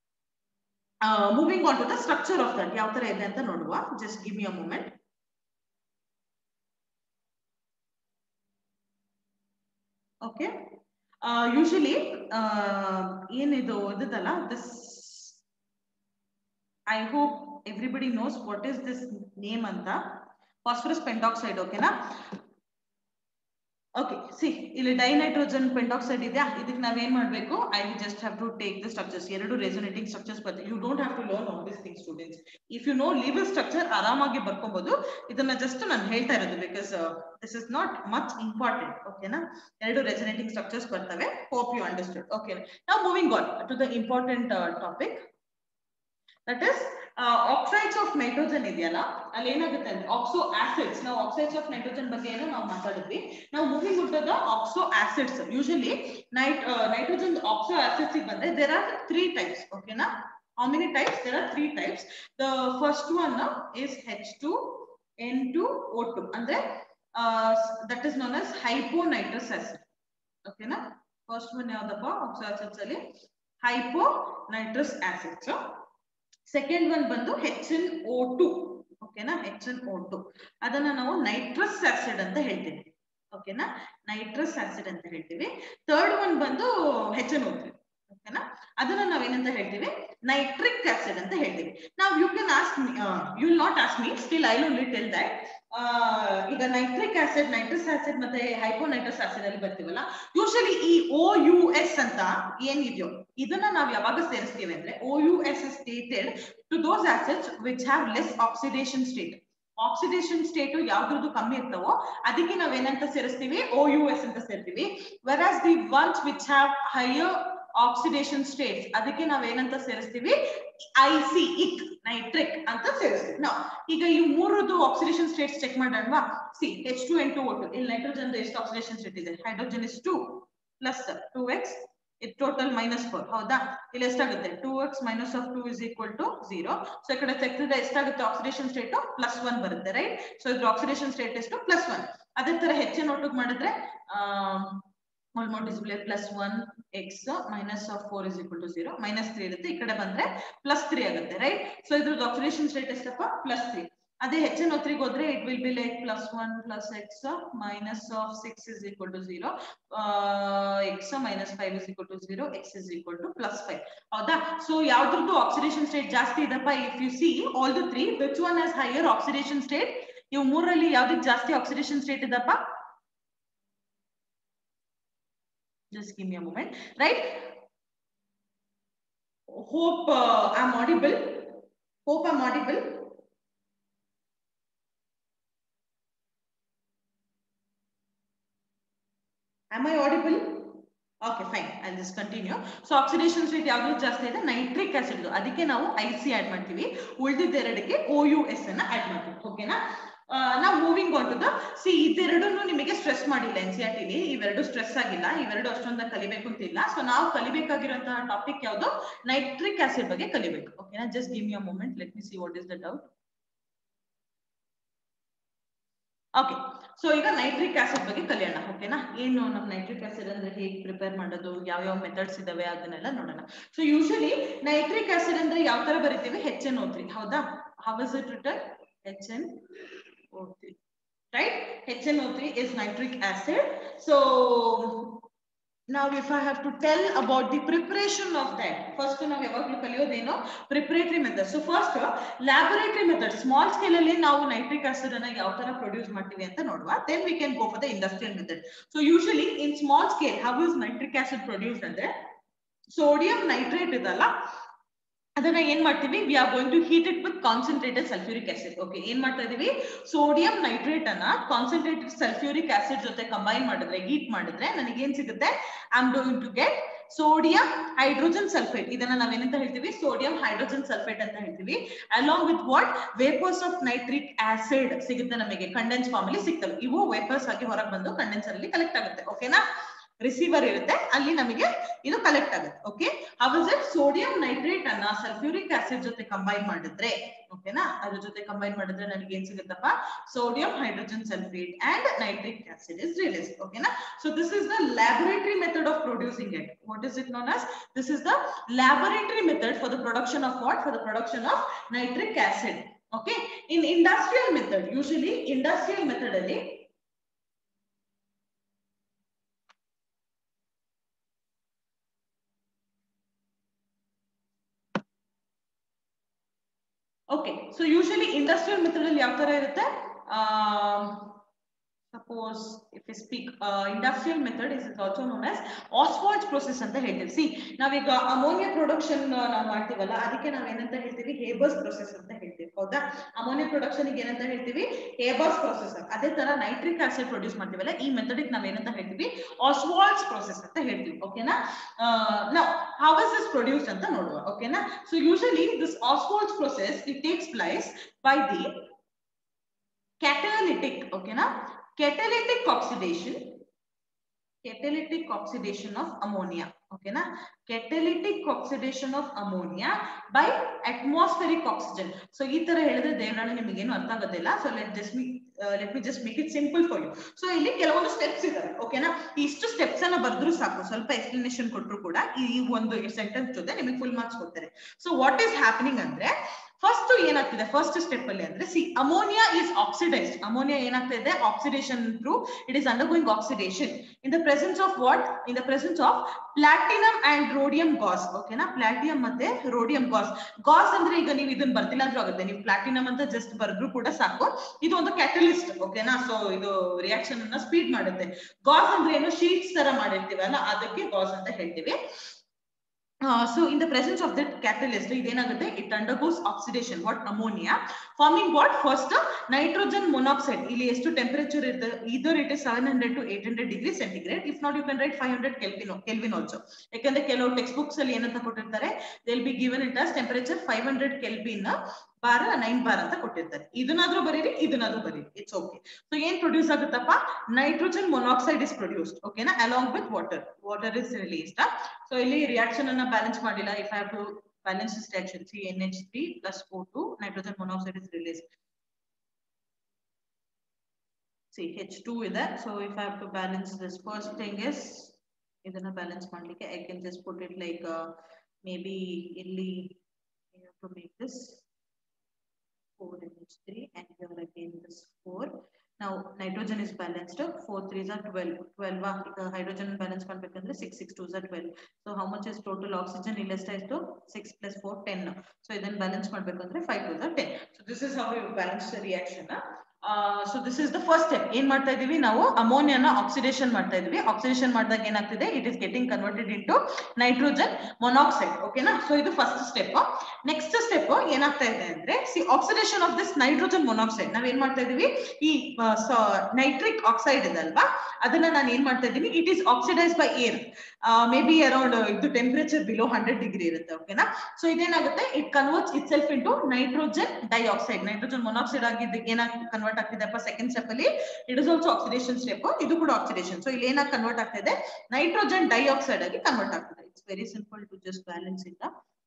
moving on to the structure of that ಯಾವ ತರ ಇದೆ ಅಂತ ನೋಡುವ just give me a moment okay usually ಏನಿದು ಇದ್ದಲ್ಲ this I hope everybody knows what is this name ಅಂತ ಫಾಸ್ಫರಸ್ ಪೆಂಟಾಕ್ಸೈಡ್ ಓಕೆನಾ ಓಕೆ ಸಿ ಇಲ್ಲಿ ಡೈನೈಟ್ರೋಜನ್ ಪೆಂಟಾಕ್ಸೈಡ್ ಇದೆಯಾ ಇದಕ್ಕೆ ನಾವೇನ್ ಮಾಡ್ಬೇಕು I will just have to take the structures ಎರಡು ರೆಸೊನೇಟಿಂಗ್ ಸ್ಟ್ರಕ್ಚರ್ಸ್ ಬರುತ್ತೆ you don't have to learn all this thing students if you know Lewis structure ಆರಾಮಾಗಿ ಬರ್ಕೋಬಹುದು ಇದನ್ನ ಜಸ್ಟ್ ನಾನು ಹೇಳ್ತಾ ಇರೋದು because this is not much important ಓಕೆನಾ ಎರಡು ರೆಸೊನೇಟಿಂಗ್ ಸ್ಟ್ರಕ್ಚರ್ಸ್ ಬರ್ತವೆ ಹೋಪ್ ಯು ಅಂಡರ್ಸ್ಟುಡ್ ಓಕೆ ನಾವು moving on to the important topic that is oxides of nitrogen ಇದೆಯಲ್ಲ ಅಲ್ಲಿ ಏನಾಗುತ್ತೆ ಅಂದ್ರೆ ಆಕ್ಸೋ ಆಸಿಡ್ಸ್ ನಾವು ಆಕ್ಸೈಡ್ಸ್ ಆಫ್ ನೈಟ್ರೋಜನ್ ಬಗ್ಗೆ ಏನೋ ನಾವು ಮಾತಾಡಿದ್ವಿ ನಾವು ಮೂವಿಂಗ್ ಹುಟ್ಟದ ಆಕ್ಸೋ ಆಸಿಡ್ಸ್ ಯೂಶಲಿ ನೈಟ್ ನೈಟ್ರೋಜನ್ ಆಕ್ಸೋ ಆಸಿಡ್ಸ್ ಬಂದ್ರೆ ದೇರ್ ಆರ್ ತ್ರೀ ಟೈಪ್ಸ್ ಓಕೆನಾ how many types there are three types the first one uh, is h2 n2 o2 ಅಂದ್ರೆ uh, that is known as hyponitrous acid okay na first one ಯಾವ್ದಪ್ಪ oxo acids ಅಲ್ಲಿ hyponitrous acids second one ಬಂದು H N O to ಓಕೆನಾ ಹೆಚ್ N O to ಅದನ್ನ ನಾವು nitrous acid ಅಂತ ಹೇಳ್ತೀವಿ ಓಕೆನಾ ನೈಟ್ರಸ್ ಆಸಿಡ್ ಅಂತ ಹೇಳ್ತೀವಿ ಥರ್ಡ್ ಒನ್ ಬಂದು ಹೆಚ್ ಎನ್ ಓ ತ್ರೀ ಓಕೆನಾ ಅದನ್ನ ನಾವೇನಂತ ಹೇಳ್ತೀವಿ ನೈಟ್ರಿಕ್ ಆಸಿಡ್ ಅಂತ ಹೇಳ್ತೀವಿ ನಾವು you can ask you will not ask me still I only tell that ಈಗ ನೈಟ್ರಿಕ್ ಆಸಿಡ್ ನೈಟ್ರಸ್ ಆಸಿಡ್ ಮತ್ತೆ ಹೈಪೋನೈಟ್ರಸ್ ಆಸಿಡ್ ಅಲ್ಲಿ ಬರ್ತೀವಲ್ಲ ಯೂಶಲಿ ಈ ಓ ಯು ಎಸ್ ಅಂತ ಏನಿದೆಯೋ ಇದನ್ನ ನಾವು ಯಾವಾಗ ಸೇರಿಸ್ತೀವಿ ಅಂದ್ರೆ O U S stated to those acids which have less oxidation state oxidation state ಯಾವ್ದ್ರದ್ದು ಕಮ್ಮಿ ಇರ್ತಾವೋ ಅದಕ್ಕೆ ನಾವ್ ಏನಂತ ಸೇರಿಸ್ತೀವಿ ಓ ಯು ಎಸ್ ಅಂತ ಸೇರ್ತೀವಿ where as the ones which have higher oxidation states ಅದಕ್ಕೆ ನಾವ್ ಏನಂತ ಸೇರಿಸ್ತೀವಿ ಐ ಸಿ ಇಕ್ ನೈಟ್ರಿಕ್ ಅಂತ ಸೇರಿಸ್ತೀವಿ ನಾವು ಈಗ ಈ ಮೂರದ್ದು ಆಕ್ಸಿಡೇಷನ್ ಸ್ಟೇಟ್ಸ್ ಚೆಕ್ ಮಾಡೋಣವಾ C H two N two ಒಟ್ಟು ಇಲ್ಲಿ ನೈಟ್ರೋಜನ್ ಎಷ್ಟು ಆಕ್ಸಿಡೇಷನ್ ಸ್ಟೇಟ್ ಇದೆ hydrogen is two plus two x ಇದು ಟೋಟಲ್ ಮೈನಸ್ ಫೋರ್ ಹೌದಾ ಇಲ್ಲಿ ಎಷ್ಟಾಗುತ್ತೆ two x minus of two is equal to zero so ಈ ಕಡೆ ತೆಗೆದ್ರೆ ಎಷ್ಟಾಗುತ್ತೆ ಆಕ್ಸಿಡೇಷನ್ ಸ್ಟೇಟ್ ಪ್ಲಸ್ ಒನ್ ಬರುತ್ತೆ ರೈಟ್ ಸೊ ಇದ್ರ ಆಕ್ಸಿಡೇಷನ್ ಸ್ಟೇಟ್ ಎಷ್ಟು ಪ್ಲಸ್ ಒನ್ ಅದೇ ತರ ಹೆಚ್ಚಿನ ಒಟ್ಟಿಗೆ ಮಾಡಿದ್ರೆ almost display plus one X minus of four is equal to zero minus three ಇರುತ್ತೆ ಈ ಕಡೆ ಬಂದ್ರೆ ಪ್ಲಸ್ ತ್ರೀ ಆಗುತ್ತೆ ರೈಟ್ ಸೊ ಇದ್ರದ್ದು ಆಕ್ಸಿಡೇಷನ್ ಸ್ಟೇಟ್ ಎಷ್ಟಪ್ಪ ಪ್ಲಸ್ ತ್ರೀ ಅದೇ ಹೆಚ್ಚಿನ ಒತ್ತಿಗೆ ಹೋದ್ರೆ it will be like plus one plus X minus of six is equal to zero X minus five is equal to zero X is equal to plus five ಹೌದಾ so ಯಾವ್ದ್ರದ್ದು oxidation state ಜಾಸ್ತಿ ಇದಪ್ಪ if you see all the three which one has higher oxidation state ಇವು ಮೂರಲ್ಲಿ ಯಾವ್ದಕ್ ಜಾಸ್ತಿ oxidation state ಇದಪ್ಪ just give me a moment right hope uh, i'm audible hope i'm audible am i audible okay fine I just continue so oxidation state ಯಾವ್ದು ಜಾಸ್ತಿ ಇದೆ nitric acid ಅದಕ್ಕೆ ನಾವು ಐ ಸಿ ಆಡ್ ಮಾಡ್ತೀವಿ ಉಳಿದಿದ್ದೆರಡಕ್ಕೆ O U S ಅನ್ನ add ಮಾಡ್ತೀವಿ ಓಕೆನಾ ನಾವು moving on to the see ಇದೆರಡನ್ನು ನಿಮಗೆ ಸ್ಟ್ರೆಸ್ ಮಾಡಿಲ್ಲ ಎನ್ ಸಿ ಆರ್ ಟಿಲಿ ಇವೆರಡು ಸ್ಟ್ರೆಸ್ ಆಗಿಲ್ಲ ಇವೆರಡು ಅಷ್ಟೊಂದ ಕಲಿಬೇಕು ಅಂತಿಲ್ಲ ಸೊ ನಾವು ಕಲಿಬೇಕಾಗಿರುವಂತಹ ಟಾಪಿಕ್ ಯಾವುದು ನೈಟ್ರಿಕ್ ಆಸಿಡ್ ಬಗ್ಗೆ ಕಲಿಬೇಕು ಓಕೆನಾ just give me a moment let me see what is the doubt okay so ಈಗ ನೈಟ್ರಿಕ್ ಆಸಿಡ್ ಬಗ್ಗೆ ಕಲಿಯೋಣ ಓಕೆನಾ ಏನು ನಮ್ ನೈಟ್ರಿಕ್ ಆಸಿಡ್ ಅಂದ್ರೆ ಹೇಗೆ ಪ್ರಿಪೇರ್ ಮಾಡೋದು ಯಾವ ಯಾವ ಮೆಥಡ್ಸ್ ಇದಾವೆ ಅದನ್ನೆಲ್ಲ ನೋಡೋಣ ಸೊ ಯೂಶಲಿ ನೈಟ್ರಿಕ್ ಆಸಿಡ್ ಅಂದ್ರೆ ಯಾವ ತರ ಬರಿತೀವಿ ಹೆಚ್ ಎನ್ ಓ ತ್ರೀ ಹೌದಾ how is it return H N O three right H N O three is nitric acid so now if i have to tell about the preparation of that first ನಾವು ಯಾವಾಗಲೂ ಕಲಿಯೋದೇನು preparatory method so first laboratory method small scale ಅಲ್ಲಿ ನಾವು nitric acid ಅನ್ನ ಯಾವ ತರ produce ಮಾಡ್ತೀವಿ ಅಂತ ನೋಡುವ then we can go for the industrial method so usually in small scale how is nitric acid produce ಅಂದ್ರೆ ಸೋಡಿಯಂ ನೈಟ್ರೇಟ್ ಇದಲ್ಲ ಅದನ್ನ ಏನ್ ಮಾಡ್ತೀವಿ we are going to heat it with concentrated sulphuric acid okay ಏನ್ ಮಾಡ್ತಾ ಇದೀವಿ sodium nitrate ಅನ್ನ concentrated sulphuric acid ಜೊತೆ ಕಂಬೈನ್ ಮಾಡಿದ್ರೆ ಹೀಟ್ ಮಾಡಿದ್ರೆ ನನಗೆ ಏನ್ ಸಿಗುತ್ತೆ I am going to get sodium hydrogen sulphate ಇದನ್ನ ನಾವೇನಂತ ಹೇಳ್ತೀವಿ ಸೋಡಿಯಂ ಹೈಡ್ರೋಜನ್ ಸಲ್ಫೇಟ್ ಅಂತ ಹೇಳ್ತೀವಿ along with what vapours of nitric acid ಸಿಗುತ್ತೆ ನಮಗೆ ಕಂಡೆನ್ಸ್ ಫಾರ್ಮ್ ಅಲ್ಲಿ ಸಿಗ್ತವೆ ಇವು ವೇಪರ್ಸ್ ಆಗಿ ಹೊರಗೆ ಬಂದು ಕಂಡೆನ್ಸರ್ ಅಲ್ಲಿ ಕಲೆಕ್ಟ್ ಆಗುತ್ತೆ ಓಕೆನಾ ರಿಸೀವರ್ ಇರುತ್ತೆ ಅಲ್ಲಿ ನಮಗೆ ಇದು ಕಲೆಕ್ಟ್ ಆಗುತ್ತೆ ಓಕೆ ಅವಾಗ ಸೋಡಿಯಂ ನೈಟ್ರೇಟ್ ಅನ್ನ ಸಲ್ಫ್ಯೂರಿಕ್ ಆಸಿಡ್ ಜೊತೆ ಕಂಬೈನ್ ಮಾಡಿದ್ರೆ ಓಕೆನಾ ಅದ್ರ ಜೊತೆ ಕಂಬೈನ್ ಮಾಡಿದ್ರೆ ನನಗೆ ಏನ್ ಸಿಗುತ್ತಪ್ಪ sodium hydrogen sulphate and nitric acid is release ಓಕೆನಾ so this is the laboratory method of producing it what is it known as this is the laboratory method for the production of what for the production of nitric acid okay in industrial method usually industrial method ಅಲ್ಲಿ okay so usually industrial method ಅಲ್ಲಿ ಯಾವ ತರ ಇರುತ್ತೆ suppose if you speak industrial method is is also known as Ostwald process ಅಂತ ಹೇಳ್ತೀವಿ C ನಾವೀಗ ammonia production ನಾವು ಮಾಡ್ತೀವಲ್ಲ ಅದಕ್ಕೆ ನಾವ್ ಏನಂತ ಹೇಳ್ತೀವಿ ಹೇಬರ್ಸ್ ಪ್ರೊಸೆಸ್ ಅಂತ ಹೇಳ್ತೀವಿ ಹೌದಾ ಅಮೋನಿಯಾ ಪ್ರೊಡಕ್ಷನ್ ಏನಂತ ಹೇಳ್ತೀವಿ ಹೇಬರ್ಸ್ ಪ್ರೊಸೆಸ್ ಅದೇ ತರ ನೈಟ್ರಿಕ್ ಆಸಿಡ್ ಪ್ರೊಡ್ಯೂಸ್ ಮಾಡ್ತೀವಲ್ಲ ಈ ಮೆಥಡ್ ನಾವ್ ಏನಂತ ಹೇಳ್ತೀವಿ ಆಸ್ವಾಲ್ಟ್ಸ್ ಪ್ರೊಸೆಸ್ ಅಂತ ಹೇಳ್ತೀವಿ ಓಕೆನಾ ನಾವು ಹೌ ಇಸ್ ದಿಸ್ ಪ್ರೊಡ್ಯೂಸ್ ಅಂತ ನೋಡುವ ಓಕೆನಾ so usually this Ostwald's process it takes place by the catalytic okay na catalytic oxidation catalytic oxidation of ammonia okay na catalytic oxidation of ammonia by atmospheric oxygen so ಈ ತರ ಹೇಳಿದ್ರೆ ದೇವರಾಣಿ ನಿಮಗೆ ಏನು ಅರ್ಥ ಆಗೋದಿಲ್ಲ so let just me let me just make it simple for you so ಇಲ್ಲಿ ಕೆಲವೊಂದು steps ಇದಾವೆ ಓಕೆನಾ ಇಷ್ಟು ಸ್ಟೆಪ್ಸ್ ಅನ್ನ ಬರೆದ್ರು ಸಾಕು ಸ್ವಲ್ಪ ಎಕ್ಸ್ಪ್ಲನೇಷನ್ ಕೊಟ್ಟರು ಕೂಡ ಈ ಒಂದು ಸೆಂಟೆನ್ಸ್ ಜೊತೆ ನಿಮಗೆ ಫುಲ್ ಮಾರ್ಕ್ಸ್ ಕೊಡ್ತಾರೆ ಸೊ ವಾಟ್ ಈಸ್ ಹ್ಯಾಪನಿಂಗ್ ಅಂದ್ರೆ ಫಸ್ಟ್ ಏನಾಗ್ತಿದೆ ಫಸ್ಟ್ ಸ್ಟೆಪ್ ಅಲ್ಲಿ ಅಂದ್ರೆ see ammonia is oxidised ammonia ಏನಾಗ್ತಾ ಇದೆ oxidation through it is undergoing oxidation in the presence of what in the presence of platinum and rhodium gauze ಓಕೆನಾ platinum ಮತ್ತೆ rhodium Gauss Gauss ಅಂದ್ರೆ ಈಗ ನೀವು ಇದನ್ನ ಬರ್ತಿಲ್ಲ ಅಂದ್ರೂ ಆಗುತ್ತೆ ನೀವು ಪ್ಲಾಟಿನಮ್ ಅಂತ ಜಸ್ಟ್ ಬರ್ದ್ರು ಕೂಡ ಸಾಕು ಇದು ಒಂದು ಕ್ಯಾಟಲಿಸ್ಟ್ ಓಕೆನಾ ಸೊ ಇದು ರಿಯಾಕ್ಷನ್ ಅನ್ನ ಸ್ಪೀಡ್ ಮಾಡುತ್ತೆ ಗಾಸ್ ಅಂದ್ರೆ ಏನು ಶೀಟ್ಸ್ ತರ ಮಾಡಿರ್ತೀವಲ್ಲ ಅದಕ್ಕೆ ಗಾಸ್ ಅಂತ ಹೇಳ್ತೀವಿ Uh, so in the presence of that catalyst ಇದೇನಾಗುತ್ತೆ it undergoes oxidation what ammonia forming what first nitrogen monoxide ಇಲ್ಲಿ ಎಷ್ಟು ಟೆಂಪರೇಚರ್ ಇರುತ್ತೆ either it is 700 to 800 degree centigrade if not you can write 500 kelvin kelvin also ಯಾಕಂದ್ರೆ ಕೆಲವು text books ಅಲ್ಲಿ ಏನಂತ ಕೊಟ್ಟಿರ್ತಾರೆ they will be given it as temperature 500 kelvin bar nine bar ಅಂತ ಕೊಟ್ಟಿರ್ತಾರೆ ಇದನ್ನಾದ್ರೂ ಬರೀರಿ ಇದನ್ನಾದ್ರೂ ಬರೀರಿ ಇಟ್ಸ್ ಓಕೆ ಸೊ ಏನ್ ಪ್ರೊಡ್ಯೂಸ್ ಆಗುತ್ತಪ್ಪ ನೈಟ್ರೋಜನ್ ಮೊನಾಕ್ಸೈಡ್ ಇಸ್ ಪ್ರೊಡ್ಯೂಸ್ಡ್ ಓಕೆನಾ along with water water is released so ಇಲ್ಲಿ ರಿಯಾಕ್ಷನ್ ಅನ್ನ ಬ್ಯಾಲೆನ್ಸ್ ಮಾಡಿಲ್ಲ if have to balance this reaction see N H three plus four two nitrogen monoxide is release see H2 ಇದೆ so if I have to balance this first thing is ಇದನ್ನ balance ಮಾಡ್ಲಿಕ್ಕೆ I can just put it like uh, maybe ಇಲ್ಲಿ you have to make this 4 NH3 and here again this 4 now nitrogen is balanced 4 3s are 12 12 uh, hydrogen balance ಮಾಡ್ಬೇಕಂದ್ರೆ 6 6 2s are 12 so how much is total oxygen ಇಲ್ಲಿ ಎಷ್ಟಾಯ್ತು 6 plus 4 10 so ಇದನ್ನ balance ಮಾಡ್ಬೇಕಂದ್ರೆ 5 2s are 10 so this is how we balance the reaction so this is the first step ಏನ್ ಮಾಡ್ತಾ ಇದೀವಿ ನಾವು ಅಮೋನಿಯಾನ ಆಕ್ಸಿಡೇಷನ್ ಮಾಡ್ತಾ ಇದೀವಿ ಆಕ್ಸಿಡೇಷನ್ ಮಾಡಿದಾಗ ಏನಾಗ್ತಿದೆ it is getting converted into nitrogen monoxide ಓಕೆನಾ ಸೊ ಇದು ಫಸ್ಟ್ ಸ್ಟೆಪ್ ನೆಕ್ಸ್ಟ್ ಸ್ಟೆಪ್ ಏನಾಗ್ತಾ ಇದೆ ಅಂದ್ರೆ see oxidation of this nitrogen monoxide ನಾವ್ ಏನ್ ಮಾಡ್ತಾ ಇದೀವಿ ಈ ನೈಟ್ರಿಕ್ ಆಕ್ಸೈಡ್ ಇದೆ ಅಲ್ವಾ ಅದನ್ನ ನಾನು ಏನ್ ಮಾಡ್ತಾ ಇದ್ದೀನಿ it is oxidise by air may be around ಇದು ಟೆಂಪರೇಚರ್ ಬಿಲೋ ಹಂಡ್ರೆಡ್ ಡಿಗ್ರಿ ಇರುತ್ತೆ ಓಕೆನಾ ಸೊ ಇದೇನಾಗುತ್ತೆ it converts itself into nitrogen dioxide nitrogen monoxide ಆಗಿದ್ದು ಏನಾಗಿ ಕನ್ವರ್ಟ್ ಆಗ್ತಿದೆಪ್ಪ ಸೆಕೆಂಡ್ ಸ್ಟೆಪ್ ಅಲ್ಲಿ it is also oxidation step ಇದು ಕೂಡ ಆಕ್ಸಿಡೇಷನ್ ಸೊ ಇಲ್ಲಿ ಏನಾಗಿ ಕನ್ವರ್ಟ್ ಆಗ್ತಾ ಇದೆ ನೈಟ್ರೋಜನ್ ಡೈಆಕ್ಸೈಡ್ ಆಗಿ ಕನ್ವರ್ಟ್ ಆಗ್ತದೆ it's very simple to just balance ಇಲ್ಲ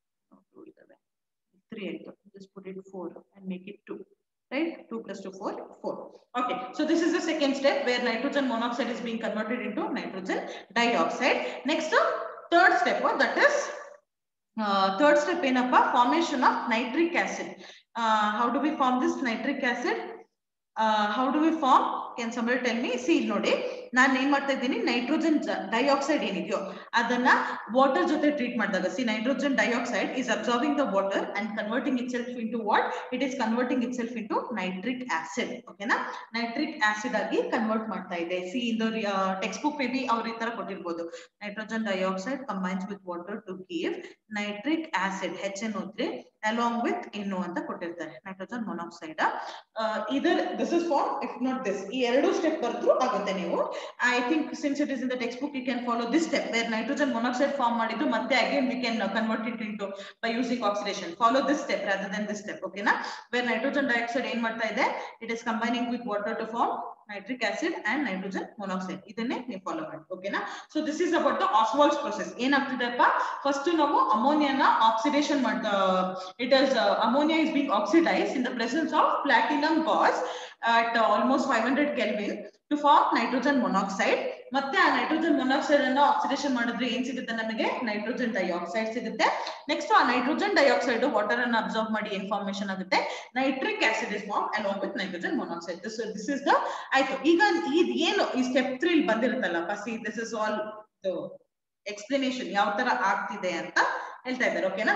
ತ್ರೀ ಆಯ್ತು just put it four and make it two right 2 plus 2 4 4 okay so this is the second step where nitrogen monoxide is being converted into nitrogen dioxide next uh, third step uh, that is uh, third step ಏನಪ್ಪ formation of nitric acid uh, how do we form this nitric acid uh, how do we form can somebody tell me see ಇಲ್ಲಿ ನೋಡಿ ನಾನು ಏನ್ ಮಾಡ್ತಾ ಇದ್ದೀನಿ nitrogen dioxide ಏನಿದೆಯೋ ಅದನ್ನ water ಜೊತೆ ಟ್ರೀಟ್ ಮಾಡಿದಾಗ see nitrogen dioxide is absorbing the water and converting itself into what it is converting itself into nitric acid ಓಕೆನಾ ನೈಟ್ರಿಕ್ ಆಸಿಡ್ ಆಗಿ ಕನ್ವರ್ಟ್ ಮಾಡ್ತಾ ಇದೆ see in textbook may be ಅವ್ರ ಈ ತರ ಕೊಟ್ಟಿರ್ಬೋದು nitrogen dioxide combines with water to give nitric acid H N ಓದ್ರೆ along with ಇನ್ನು ಅಂತ ಕೊಟ್ಟಿರ್ತಾರೆ ನೈಟ್ರೋಜನ್ ಮೊನಾಕ್ಸೈಡ್ ಇದರ್ this is form if not this ಈ ಎರಡು ಸ್ಟೆಪ್ ಬರೆದ್ರು ಆಗುತ್ತೆ ನೀವು I think since it is in the textbook you can follow this step where nitrogen monoxide form ಮಾಡಿದ್ದು ಮತ್ತೆ again we can convert it into by using oxidation follow this step rather than this step ಓಕೆನಾ where nitrogen dioxide ಏನ್ ಮಾಡ್ತಾ ಇದೆ it is combining with water to form nitric acid and nitrogen monoxide ಇದನ್ನೇ ನೀವು follow ಮಾಡಿ ಓಕೆನಾ so this is about the ಆಸ್ವಾಲ್ಸ್ process ಏನಾಗ್ತಿದೆಪ್ಪ first ನಾವು ಅಮೋನಿಯಾನ ಆಕ್ಸಿಡೇಷನ್ ಮಾಡ್ತಾ it is ammonia is being oxidise in the presence of platinum gauze at uh, almost 500 Kelvin to form nitrogen monoxide. ಮತ್ತೆ ಆ ನೈಟ್ರೋಜನ್ ಮೊನಾಕ್ಸೈಡ್ ಅನ್ನ oxidation ಮಾಡಿದ್ರೆ ಏನ್ ಸಿಗುತ್ತೆ ನಮಗೆ ನೈಟ್ರೋಜನ್ ಡೈಆಕ್ಸೈಡ್ ಸಿಗುತ್ತೆ ನೆಕ್ಸ್ಟ್ ಆ ನೈಟ್ರೋಜನ್ ಡೈಆಕ್ಸೈಡ್ ವಾಟರ್ ಅನ್ನ ಅಬ್ಸರ್ವ್ ಮಾಡಿ ಇನ್ಫಾರ್ಮೇಶನ್ ಆಗುತ್ತೆ nitric acid is form along with nitrogen monoxide this this is the ಆಯ್ತು ಈಗ ಇದ್ ಏನು ಈ ಸ್ಟೆಪ್ ತ್ರೀ ಬಂದಿರುತ್ತಲ್ಲ first this is all explanation ಯಾವ ತರ ಆಗ್ತಿದೆ ಅಂತ ಹೇಳ್ತಾ ಇದ್ದಾರೆ ಓಕೆನಾ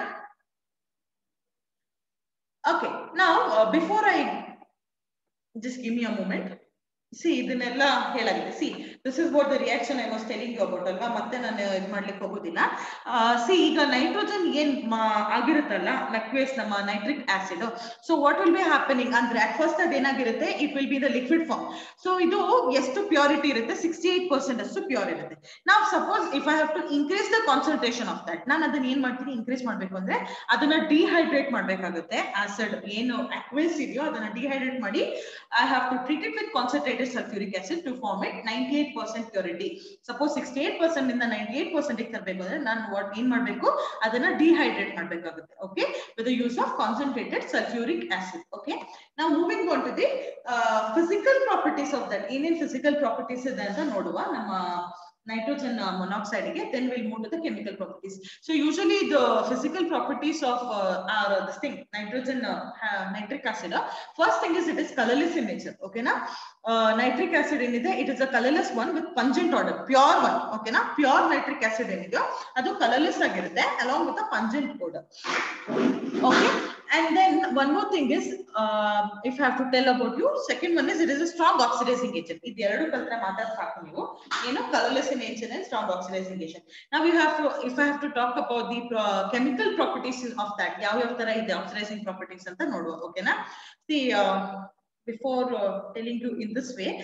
ಓಕೆ ನಾವು before I just give me a moment see ಇದನ್ನೆಲ್ಲ ಹೇಳಾಗಿದೆ see this is what the reaction I was telling you about ಅಲ್ವಾ ಮತ್ತೆ ನಾನು ಇದು ಮಾಡ್ಲಿಕ್ಕೆ ಹೋಗೋದಿಲ್ಲ ಸಿ ಈಗ ನೈಟ್ರೋಜನ್ ಏನ್ ಆಗಿರುತ್ತಲ್ಲ ಲಕ್ವೇಸ್ ನಮ್ಮ nitric acid so what will be happening ಅಂದ್ರೆ ಅಟ್ ಫಸ್ಟ್ ಅದೇನಾಗಿರುತ್ತೆ it will be the liquid form so ಇದು ಎಷ್ಟು ಪ್ಯೂರಿಟಿ ಇರುತ್ತೆ ಸಿಕ್ಸ್ಟಿ ಏಟ್ ಪರ್ಸೆಂಟ್ ಅಷ್ಟು ಪ್ಯೂರ್ ಇರುತ್ತೆ ನಾವು suppose if I have to increase the concentration of that ನಾನು ಅದನ್ನ ಏನ್ ಮಾಡ್ತೀನಿ ಇನ್ಕ್ರೀಸ್ ಮಾಡ್ಬೇಕು ಅಂದ್ರೆ ಅದನ್ನ ಡಿಹೈಡ್ರೇಟ್ ಮಾಡ್ಬೇಕಾಗುತ್ತೆ ಆಸಿಡ್ ಏನು ಅಕ್ವೇಸ್ ಇದೆಯೋ ಅದನ್ನ ಡಿಹೈಡ್ರೇಟ್ ಮಾಡಿ I have to treat it with concentrated sulfuric acid to form it 98% purity suppose 68% ಇಂದ 98% ಗೆ ತರಬೇಕು ಅಂದ್ರೆ ನಾನು ವಾಟ್ ಏನ್ ಮಾಡ್ಬೇಕು ಅದನ್ನ ಡಿಹೈಡ್ರೇಟ್ ಮಾಡ್ಬೇಕಾಗುತ್ತೆ okay with the use of concentrated sulphuric acid okay ನಾವು moving on to the physical properties of that ಏನೇನ್ ಫಿಸಿಕಲ್ ಪ್ರಾಪರ್ಟೀಸ್ ಇದೆ ಅಂತ ನೋಡುವ ನಮ್ಮ nitrogen uh, monoxide again then we'll move to the chemical properties so usually the physical properties of uh, are uh, this thing nitrogen uh, nitric acid uh, first thing is it is colorless in nature okay na uh, nitric acid ಏನಿದೆ it is a colorless one with pungent odor pure one okay na pure nitric acid ಏನಿದೆಯೋ ಅದು colorless ಆಗಿರುತ್ತೆ along with a pungent odor okay and then one more thing is uh, if i have to tell about you second one is it is a strong oxidizing agent ಇದು ಎರಡು ಕಲ್ತ್ರೆ ಮಾತ್ರ ಸಾಕು ನೀವು ಏನು colorless in nature and strong oxidizing agent now we have to if i have to talk about the uh, chemical properties of that ಯಾವ ಯಾವ ತರ ಇದೆ oxidizing properties ಅಂತ ನೋಡುವ ಓಕೆನಾ see uh, before uh, telling you in this way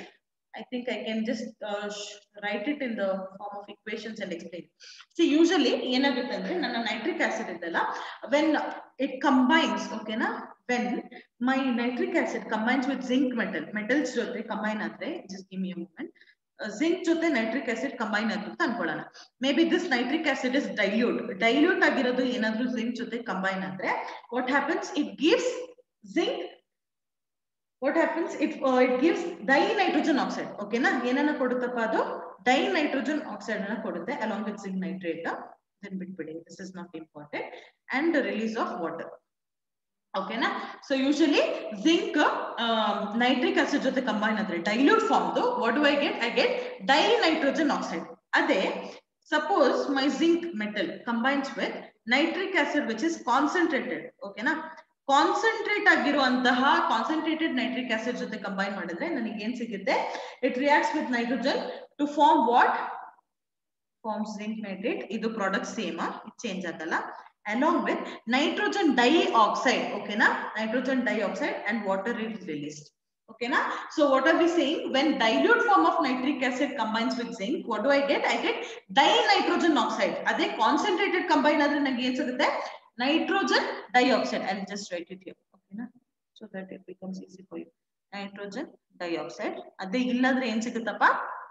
I think I can just uh, write it in the form of equations and explain. See, usually ಏನಾಗುತ್ತೆ ಅಂದ್ರೆ ನನ್ನ ನೈಟ್ರಿಕ್ ಆಸಿಡ್ ಇದೆಲ್ಲ when it combines, okay na? When my nitric acid combines with zinc metal, metals ಜೊತೆ combine ಆದ್ರೆ, just give me a moment. Zinc ಜೊತೆ nitric acid combine ಆಗುತ್ತೆ ಅಂತ ಅನ್ಕೊಳ್ಳೋಣ maybe this nitric acid is dilute dilute ಆಗಿರೋದು ಏನಾದ್ರೂ zinc ಜೊತೆ combine ಆದ್ರೆ what happens it gives zinc what happens it it gives dinitrogen oxide ಓಕೆನಾ ಏನನ್ನ ಕೊಡುತ್ತಪ್ಪ ಅದು ಡೈ ನೈಟ್ರೋಜನ್ ಆಕ್ಸೈಡ್ ಅನ್ನ ಕೊಡುತ್ತೆ along with zinc nitrate then ಬಿಟ್ಬಿಡಿ this is not important and release of water ಓಕೆನಾ so usually zinc nitric acid ಜೊತೆ combine ಆದ್ರೆ dilute form what do I get I get dinitrogen oxide ಅದೇ suppose my zinc metal combines with nitric acid which is concentrated ಓಕೆನಾ concentrate ಆಗಿರುವಂತಹ concentrated nitric acid ಜೊತೆ combine ಮಾಡಿದ್ರೆ ನನಗೆ ಏನ್ ಸಿಗುತ್ತೆ it reacts with nitrogen to form what form zinc nitrate ಇದು product same ಇದು ಚೇಂಜ್ ಆಗಲ್ಲ along with nitrogen dioxide okay na nitrogen dioxide and water is released okay na so what are we saying when dilute form of nitric acid combines with zinc what do i get i get dinitrogen oxide ade concentrated combine adre nange ಏನು ಸಿಗುತ್ತೆ nitrogen dioxide i'll just write it here okay na so that it becomes easy for you nitrogen dioxide ade illadre ಏನು ಸಿಗುತ್ತಪ್ಪ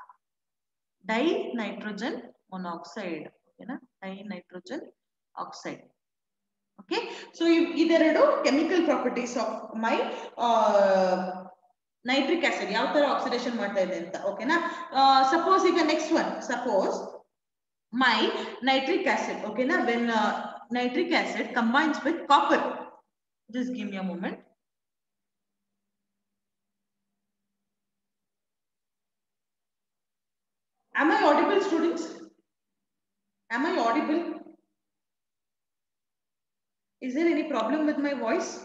dinitrogen monoxide okay na dinitrogen oxide. Okay, so ಇದೆರಡು chemical properties of my nitric acid ಯಾವ ತರ oxidation ಮಾಡ್ತಾ ಇದೆ ಅಂತ ಓಕೆನಾ suppose ಈಗ next one suppose my nitric acid ಓಕೆನಾ when nitric acid combines with copper just give me a moment Am I audible, students? Am I audible? Is there any problem with my voice?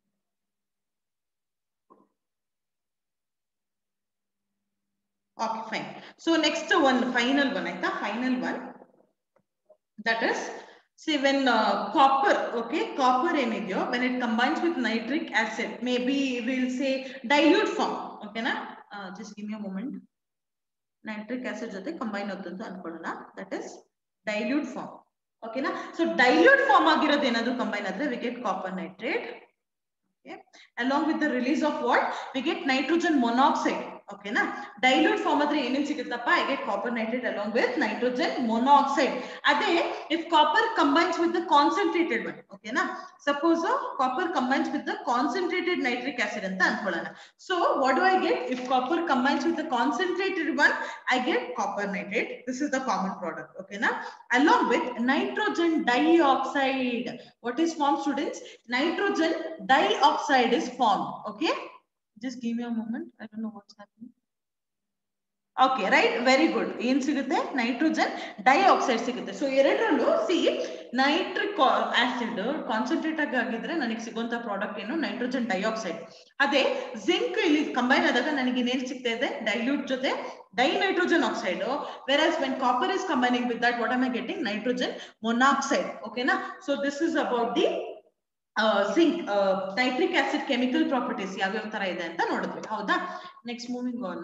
Okay, fine. So next one, final one, right? Final one. That is, see when uh, copper, okay, copper ಏನಿದೆಯೋ when it combines with nitric acid, maybe we'll say dilute form, okay na? Uh, just give me a moment. Nitric acid ಜೊತೆ combine అవుతుంది ಅನ್ಕೊಳ್ಳೋಣ. That is dilute form. ಓಕೆನಾ so dilute form ಆಗಿರೋದು ಏನಾದ್ರು combine ಆದ್ರೆ we get copper nitrate okay along with the release of what we get nitrogen monoxide ಓಕೆನಾ dilute form ಆದ್ರೆ ಏನೇನ್ ಸಿಗುತ್ತಪ್ಪ I get copper nitrate along with nitrogen monoxide ಅದೇ if copper combines with the concentrated one ಓಕೆನಾ suppose copper combines with the concentrated nitric acid ಅಂತ ಅನ್ಕೊಳ್ಳೋಣ so what do I get if copper combines with the concentrated one I get copper nitrate this is the common product ಓಕೆನಾ along with nitrogen dioxide what is formed students nitrogen dioxide is formed okay just give me a moment i don't know what's happening okay right very good ಏನ್ ಸಿಗುತ್ತೆ nitrogen dioxide ಸಿಗುತ್ತೆ so ಎರಡರಲ್ಲೂ see nitric acid concentrate ಆಗಿ ಆಗಿದ್ರೆ ನನಗೆ ಸಿಗುವಂತ product ಏನು nitrogen dioxide ಅದೇ ಜಿಂಕ್ ಇಲ್ಲಿ ಕಂಬೈನ್ ಆದಾಗ ನನಗೆ ಇನ್ನೇನ್ ಸಿಗ್ತಾ ಇದೆ ಡೈಲ್ಯೂಟ್ ಜೊತೆ dinitrogen oxide versus when copper is combining with that what am I getting nitrogen monoxide ಓಕೆನಾ so this is about the zinc nitric acid chemical properties ಯಾವ್ಯಾವ ತರ ಇದೆ ಅಂತ ನೋಡಿದ್ವಿ ಹೌದಾ ನೆಕ್ಸ್ಟ್ ಮೂವಿಂಗ್ ಆನ್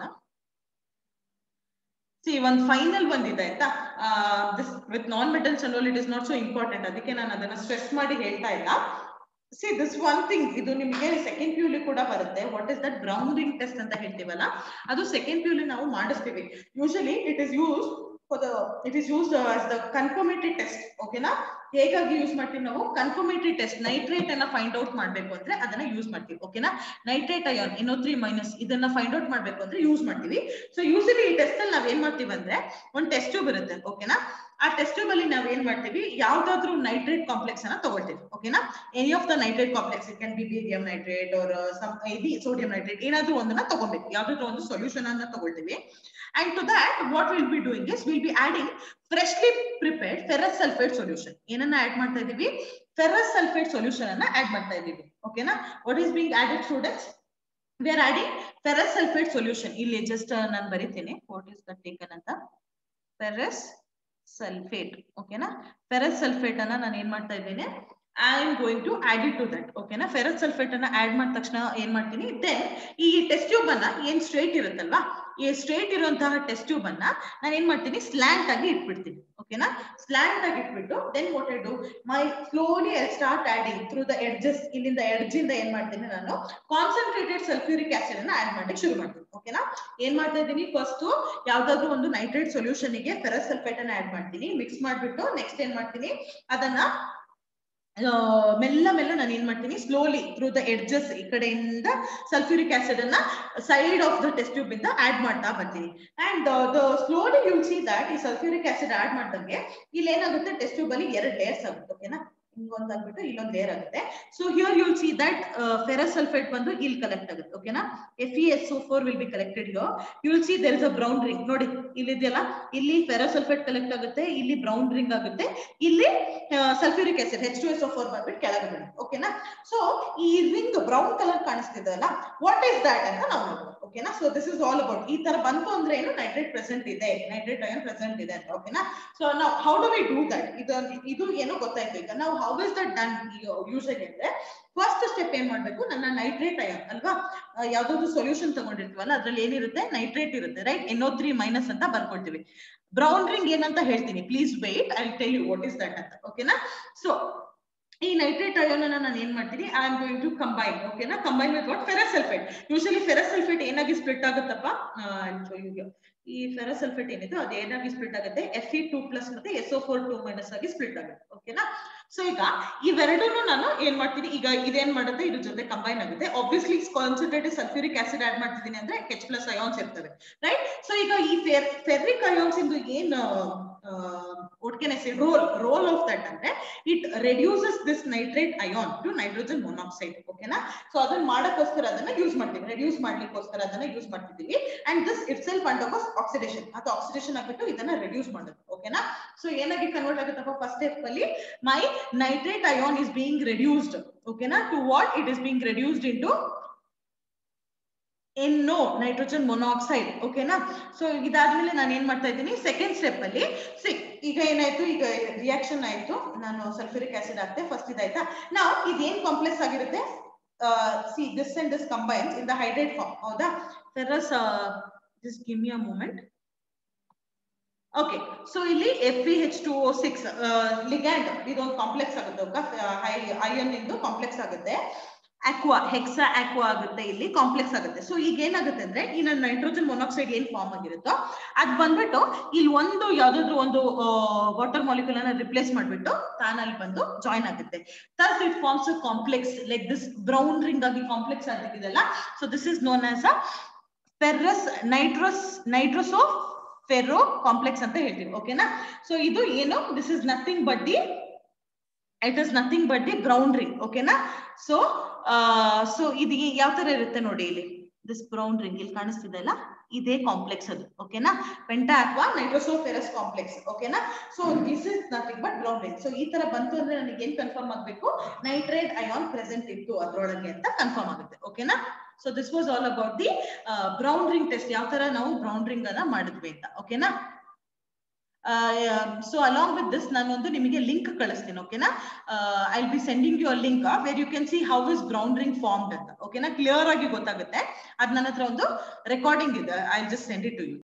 ಸಿ ಒಂದ್ final ಬಂದಿದೆ ಆಯ್ತಾ this with non metals and all it is not so important ಅದಕ್ಕೆ ನಾನು ಅದನ್ನ ಸ್ಟ್ರೆಸ್ ಮಾಡಿ ಹೇಳ್ತಾ ಇಲ್ಲ ಸಿ ದಿಸ್ ಒನ್ ಥಿಂಗ್ ಇದು ನಿಮಗೆ ಸೆಕೆಂಡ್ ಪ್ಯೂಲಿ ಕೂಡ ಬರುತ್ತೆ what is that brown ring test ಅಂತ ಹೇಳ್ತೀವಲ್ಲ ಅದು ಸೆಕೆಂಡ್ ಪ್ಯೂಲಿ ನಾವು ಮಾಡಿಸ್ತೀವಿ usually it is use for the it is use as the confirmatory test ಓಕೆನಾ ಹೇಗಾಗಿ ಯೂಸ್ ಮಾಡ್ತೀವಿ ನಾವು ಕನ್ಫರ್ಮೇಟರಿ ಟೆಸ್ಟ್ ನೈಟ್ರೇಟ್ ಅನ್ನ ಫೈಂಡ್ ಔಟ್ ಮಾಡ್ಬೇಕು ಅಂದ್ರೆ ಅದನ್ನ ಯೂಸ್ ಮಾಡ್ತೀವಿ ಓಕೆನಾ nitrate ion N O three minus ಇದನ್ನ ಫೈಂಡ್ ಔಟ್ ಮಾಡ್ಬೇಕು ಅಂದ್ರೆ ಯೂಸ್ ಮಾಡ್ತೀವಿ ಸೊ ಯೂಸಲಿ ಈ ಟೆಸ್ಟ್ ಅಲ್ಲಿ ನಾವ್ ಏನ್ ಮಾಡ್ತೀವಿ ಅಂದ್ರೆ ಒಂದ್ ಟೆಸ್ಟ್ ಟ್ಯೂಬ್ ಇರುತ್ತೆ ಓಕೆನಾ ಆ ಟೆಸ್ಟ್ ಟ್ಯೂಬ್ ಅಲ್ಲಿ ನಾವ್ ಏನ್ ಮಾಡ್ತೀವಿ ಯಾವ್ದಾದ್ರು ನೈಟ್ರೇಟ್ ಕಾಂಪ್ಲೆಕ್ಸ್ ಅನ್ನ ತಗೊಳ್ತೀವಿ ಓಕೆನಾ any of the nitrate complex it can be barium nitrate or some any sodium nitrate ಏನಾದ್ರೂ ಒಂದನ್ನ ತಗೋಬೇಕು ಯಾವ್ದಾದ್ರು ಒಂದು ಸೊಲ್ಯೂಷನ್ ಅನ್ನ ತಗೊಳ್ತೀವಿ and to that what we'll be doing is we'll be adding freshly prepared ferrous sulfate solution ಏನನ್ನ add ಮಾಡ್ತಾ ಇದೀವಿ ferrous sulfate solution ಅನ್ನ ಆಡ್ ಮಾಡ್ತಾ ಇದೀವಿ ಓಕೆನಾ what is being added students we are adding ferrous sulfate solution ಇಲ್ಲಿ just ನಾನು ಬರಿತೀನಿ what is that taken ಅಂತ ferrous sulfate ಓಕೆನಾ ferrous sulfate ಅನ್ನ ನಾನು ಏನ್ ಮಾಡ್ತಾ ಇದ್ದೀನಿ I am going to add it to that ಓಕೆನಾ ಫೆರಸ್ ಸಲ್ಫೇಟ್ ಅನ್ನ ಆಡ್ ಮಾಡಿದ ತಕ್ಷಣ ಏನ್ ಮಾಡ್ತೀನಿ ದೆನ್ ಈ ಟೆಸ್ಟ್ ಟ್ಯೂಬ್ ಅನ್ನ ಏನ್ ಸ್ಟ್ರೇಟ್ ಇರುತ್ತಲ್ವಾ ಈ ಸ್ಟ್ರೇಟ್ ಇರುವಂತಹ ಟೆಸ್ಟ್ ಟ್ಯೂಬ್ ಅನ್ನ ನಾನು ಏನ್ ಮಾಡ್ತೀನಿ ಸ್ಲ್ಯಾಂಟ್ ಆಗಿ ಇಟ್ಬಿಡ್ತೀನಿ ಓಕೆನಾ ಸ್ಲ್ಯಾಂಟ್ ಆಗಿ ಇಟ್ಬಿಟ್ಟು then what I do my slowly I start adding through the edges ಇಲ್ಲಿಂದ ಎಡ್ಜ್ ಇಂದ ಏನ್ ಮಾಡ್ತೀನಿ ನಾನು ಕಾನ್ಸಂಟ್ರೇಟೆಡ್ ಸಲ್ಫ್ಯೂರಿಕ್ ಆಸಿಡ್ ಅನ್ನ ಆಡ್ ಮಾಡ್ಲಿಕ್ಕೆ ಶುರು ಮಾಡ್ತೀನಿ ಓಕೆನಾ ಏನ್ ಮಾಡ್ತಾ ಇದ್ದೀನಿ ಫಸ್ಟ್ ಯಾವ್ದಾದ್ರು ಒಂದು ನೈಟ್ರೇಟ್ ಸೊಲ್ಯೂಷನ್ ಗೆ ಫೆರಸ್ ಸಲ್ಫೇಟ್ ಅನ್ನ ಆಡ್ ಮಾಡ್ತೀನಿ ಮಿಕ್ಸ್ ಮಾಡ್ಬಿಟ್ಟು ನೆಕ್ಸ್ಟ್ ಏನ್ ಮಾಡ್ತೀನಿ ಅದನ್ನ ಮೆಲ್ಲ ಮೆಲ್ಲ ನಾನು ಏನ್ ಮಾಡ್ತೀನಿ ಸ್ಲೋಲಿ ಥ್ರೂ ದ ಎಡ್ಜಸ್ ಈ ಕಡೆಯಿಂದ ಸಲ್ಫ್ಯೂರಿಕ್ ಆಸಿಡ್ ಅನ್ನ side of the test tube ಇಂದ ಆಡ್ ಮಾಡ್ತಾ ಬರ್ತೀನಿ and the slowly you'll see that ಈ ಸಲ್ಫ್ಯೂರಿಕ್ ಆಸಿಡ್ ಆಡ್ ಮಾಡ್ದಂಗೆ ಇಲ್ಲಿ ಏನಾಗುತ್ತೆ ಟೆಸ್ಟ್ ಟ್ಯೂಬ್ ಅಲ್ಲಿ ಎರಡು ಲೇಯರ್ಸ್ ಆಗುತ್ತೆ ಓಕೆನಾ ಹಿಂಗೊಂದ್ ಆಗ್ಬಿಟ್ಟು ಇಲ್ಲೊಂದ್ ಲೇಯರ್ ಆಗುತ್ತೆ so here you'll see that ferrous sulphate ಬಂದು ಇಲ್ಲಿ ಕಲೆಕ್ಟ್ ಆಗುತ್ತೆ ಓಕೆನಾ F E S four will be collected here you'll see there is a brown ring ನೋಡಿ ಇಲ್ಲಿದೆಯಲ್ಲ ಇಲ್ಲಿ ಫೆರಸ್ ಸಲ್ಫೇಟ್ ಕಲೆಕ್ಟ್ ಆಗುತ್ತೆ ಇಲ್ಲಿ ಬ್ರೌನ್ ರಿಂಗ್ ಆಗುತ್ತೆ ಇಲ್ಲಿ sulphuric acid H two S O four ಬಂದ್ಬಿಟ್ಟು ಕೆಳಗೆ ಬರುತ್ತೆ ಓಕೆನಾ ಸೊ ಈ ರಿಂಗ್ ಬ್ರೌನ್ ಕಲರ್ ಕಾಣಿಸ್ತಿದೆ ಅಲ್ಲ ವಾಟ್ ಈಸ್ ದಟ್ ಅಂತ ನಾವು ನೋಡ್ಬೋದು ಓಕೆನಾ so this is all about ಈ ತರ ಬಂತು ಅಂದ್ರೆ ಏನು ನೈಟ್ರೇಟ್ ಪ್ರೆಸೆಂಟ್ ಇದೆ ನೈಟ್ರೇಟ್ ಅಯನ್ ಪ್ರೆಸೆಂಟ್ ಇದೆ ಅಂತ ಓಕೆನಾ ಸೊ ನಾವು how do we do that ಇದು ಇದು ಏನೋ ಗೊತ್ತಾಯ್ತು ಈಗ ನಾವು how is that done usually ಅಂದ್ರೆ ಫಸ್ಟ್ ಸ್ಟೆಪ್ ಏನ್ ಮಾಡ್ಬೇಕು ನನ್ನ ನೈಟ್ರೇಟ್ ಅಯನ್ ಅಲ್ವಾ ಯಾವ್ದಾದ್ರು ಸೊಲ್ಯೂಷನ್ ತಗೊಂಡಿರ್ತೀವಲ್ಲ ಅದ್ರಲ್ಲಿ ಏನಿರುತ್ತೆ ನೈಟ್ರೇಟ್ ಇರುತ್ತೆ ರೈಟ್ ಎನ್ಒ ತ್ರೀ ಮೈನಸ್ ಅಂತ ಬರ್ಕೊಳ್ತೀವಿ ಬ್ರೌನ್ ರಿಂಗ್ ಏನಂತ ಹೇಳ್ತೀನಿ please wait I tell you what is that ಅಂತ ಓಕೆನಾ ಸೊ ಈ ನೈಟ್ರೇಟ್ ಅಯೋನ್ ಅನ್ನ ನಾನು ಏನ್ ಮಾಡ್ತೀನಿ I am going to combine ಓಕೆನಾ combine with what ferrous sulphate usually ferrous sulphate ಏನಾಗಿ ಸ್ಪ್ಲಿಟ್ ಆಗುತ್ತಪ್ಪ ಈ ಫೆರಸ್ ಸಲ್ಫೇಟ್ ಏನಿದೆ ಅದು ಏನಾಗಿ ಸ್ಪ್ಲಿಟ್ ಆಗುತ್ತೆ ಎಫ್ ಇ ಟೂ ಪ್ಲಸ್ ಮತ್ತೆ S O four two minus ಆಗಿ ಸ್ಪ್ಲಿಟ್ ಆಗುತ್ತೆ ಓಕೆನಾ ಸೊ ಈಗ ಇವೆರಡನ್ನು ನಾನು ಏನ್ ಮಾಡ್ತೀನಿ ಈಗ ಇದೇನ್ ಮಾಡುತ್ತೆ ಇದ್ರ ಜೊತೆ ಕಂಬೈನ್ ಆಗುತ್ತೆ obviously concentrated sulphuric acid add ಮಾಡ್ತಿದ್ದೀನಿ ಅಂದ್ರೆ ಎಚ್ ಪ್ಲಸ್ ಅಯಾನ್ಸ್ ಇರ್ತವೆ ರೈಟ್ ಸೊ ಈಗ ಈ ಫೆರ್ ಫೆರ್ರಿಕ್ ಅಯಾನ್ಸ್ ಇಂದು ಏನ್ what can I say role role of that ಅಂದ್ರೆ it reduces this nitrate ion to nitrogen monoxide ಓಕೆನಾ ಸೊ ಅದನ್ನ ಮಾಡಕ್ಕೋಸ್ಕರ ಅದನ್ನ ಯೂಸ್ ಮಾಡ್ತೀವಿ ರೆಡ್ಯೂಸ್ ಮಾಡ್ಲಿಕ್ಕೋಸ್ಕರ ಅದನ್ನ ಯೂಸ್ ಮಾಡ್ತಿದೀವಿ and this itself undergoes oxidation ಅದು ಆಕ್ಸಿಡೇಷನ್ ಆಗ್ಬಿಟ್ಟು ಇದನ್ನ ರೆಡ್ಯೂಸ್ ಮಾಡೋದು ಓಕೆನಾ ಸೊ ಏನಾಗಿ ಕನ್ವರ್ಟ್ ಆಗುತ್ತಪ್ಪ ಫಸ್ಟ್ ಸ್ಟೆಪ್ ಅಲ್ಲಿ my nitrate ion is being reduced ಓಕೆನಾ to what it is being reduced into N O nitrogen monoxide ಓಕೆನಾ ಸೊ ಇದಾದ್ಮೇಲೆ ನಾನು ಏನ್ ಮಾಡ್ತಾ ಇದ್ದೀನಿ ಸೆಕೆಂಡ್ ಸ್ಟೆಪ್ ಅಲ್ಲಿ ಸಿ ಈಗ ಏನಾಯ್ತು ಈಗ ರಿಯಾಕ್ಷನ್ ಆಯ್ತು ನಾನು ಸಲ್ಫ್ಯೂರಿಕ್ ಆಸಿಡ್ ಹಾಕ್ತೆ ಫಸ್ಟ್ ಇದಾಯ್ತಾ ನಾವು ಇದೇನ್ ಕಾಂಪ್ಲೆಕ್ಸ್ ಆಗಿರುತ್ತೆ see this and this combines in the hydrate form ಹೌದಾ ferrous this give me a moment okay so ಇಲ್ಲಿ F P H two O six ligand ಇದೊಂದು ಕಾಂಪ್ಲೆಕ್ಸ್ ಆಗುತ್ತೆ ಹೈ ಐಯನ್ ಇಂದು ಕಾಂಪ್ಲೆಕ್ಸ್ ಆಗುತ್ತೆ ಅಕ್ವಾ ಹೆಕ್ಸಾ ಅಕ್ವಾ ಆಗುತ್ತೆ ಇಲ್ಲಿ ಕಾಂಪ್ಲೆಕ್ಸ್ ಆಗುತ್ತೆ ಸೊ ಈಗ ಏನಾಗುತ್ತೆ ಅಂದ್ರೆ ಈ ನನ್ನ ನೈಟ್ರೋಜನ್ ಮೊನಾಕ್ಸೈಡ್ ಏನ್ ಫಾರ್ಮ್ ಆಗಿರುತ್ತೋ ಅದ್ ಬಂದ್ಬಿಟ್ಟು ಇಲ್ಲಿ ಒಂದು ಯಾವ್ದಾದ್ರು ಒಂದು ವಾಟರ್ ಮಾಲಿಕ್ಯೂಲ್ ಅನ್ನ ರಿಪ್ಲೇಸ್ ಮಾಡ್ಬಿಟ್ಟು ತಾನಲ್ಲಿ ಬಂದು ಜಾಯಿನ್ ಆಗುತ್ತೆ thus it forms a complex like this brown ring ಆಗಿ ಕಾಂಪ್ಲೆಕ್ಸ್ ಆಗಿದೆಯಲ್ಲ so this is known as a ferrous nitrous nitroso ferro complex ಅಂತ ಹೇಳ್ತೀವಿ ಓಕೆನಾ ಸೊ ಇದು ಏನು this is nothing but the it is nothing but the brown ring ಓಕೆನಾ so so ಇದು ಯಾವ ತರ ಇರುತ್ತೆ ನೋಡಿ ಇಲ್ಲಿ ದಿಸ್ ಬ್ರೌನ್ ರಿಂಗ್ ಇಲ್ಲಿ ಕಾಣಿಸ್ತಿದೆ ಅಲ್ಲ ಇದೇ ಕಾಂಪ್ಲೆಕ್ಸ್ ಅದು ಓಕೆನಾ ಪೆಂಟಾ ಅಥವಾ ನೈಟ್ರೋಸೋಫೆರಸ್ ಕಾಂಪ್ಲೆಕ್ಸ್ ಓಕೆನಾ so this is nothing but brown ring so ಈ ತರ ಬಂತು ಅಂದ್ರೆ ನನಗೆ ಏನ್ ಕನ್ಫರ್ಮ್ ಆಗ್ಬೇಕು ನೈಟ್ರೇಟ್ ಅಯಾನ್ ಪ್ರೆಸೆಂಟ್ ಇತ್ತು ಅದ್ರೊಳಗೆ ಅಂತ ಕನ್ಫರ್ಮ್ ಆಗುತ್ತೆ ಓಕೆನಾ so this was all about the brown ring test ಯಾವ ತರ ನಾವು ಬ್ರೌನ್ ರಿಂಗ್ ಅನ್ನ ಮಾಡಿದ್ವಿ ಅಂತ ಓಕೆನಾ ಸೊ ಅಲಾಂಗ್ ವಿತ್ ದಿಸ್ ನಾನೊಂದು ನಿಮಗೆ ಲಿಂಕ್ ಕಳಿಸ್ತೀನಿ ಓಕೆನಾ I be sending you link where you can see how is brown ring formed ಅಂತ ಓಕೆನಾ ಕ್ಲಿಯರ್ ಆಗಿ ಗೊತ್ತಾಗುತ್ತೆ ಅದ್ ನನ್ನ ಹತ್ರ ಒಂದು ರೆಕಾರ್ಡಿಂಗ್ ಇದೆ I just send it to you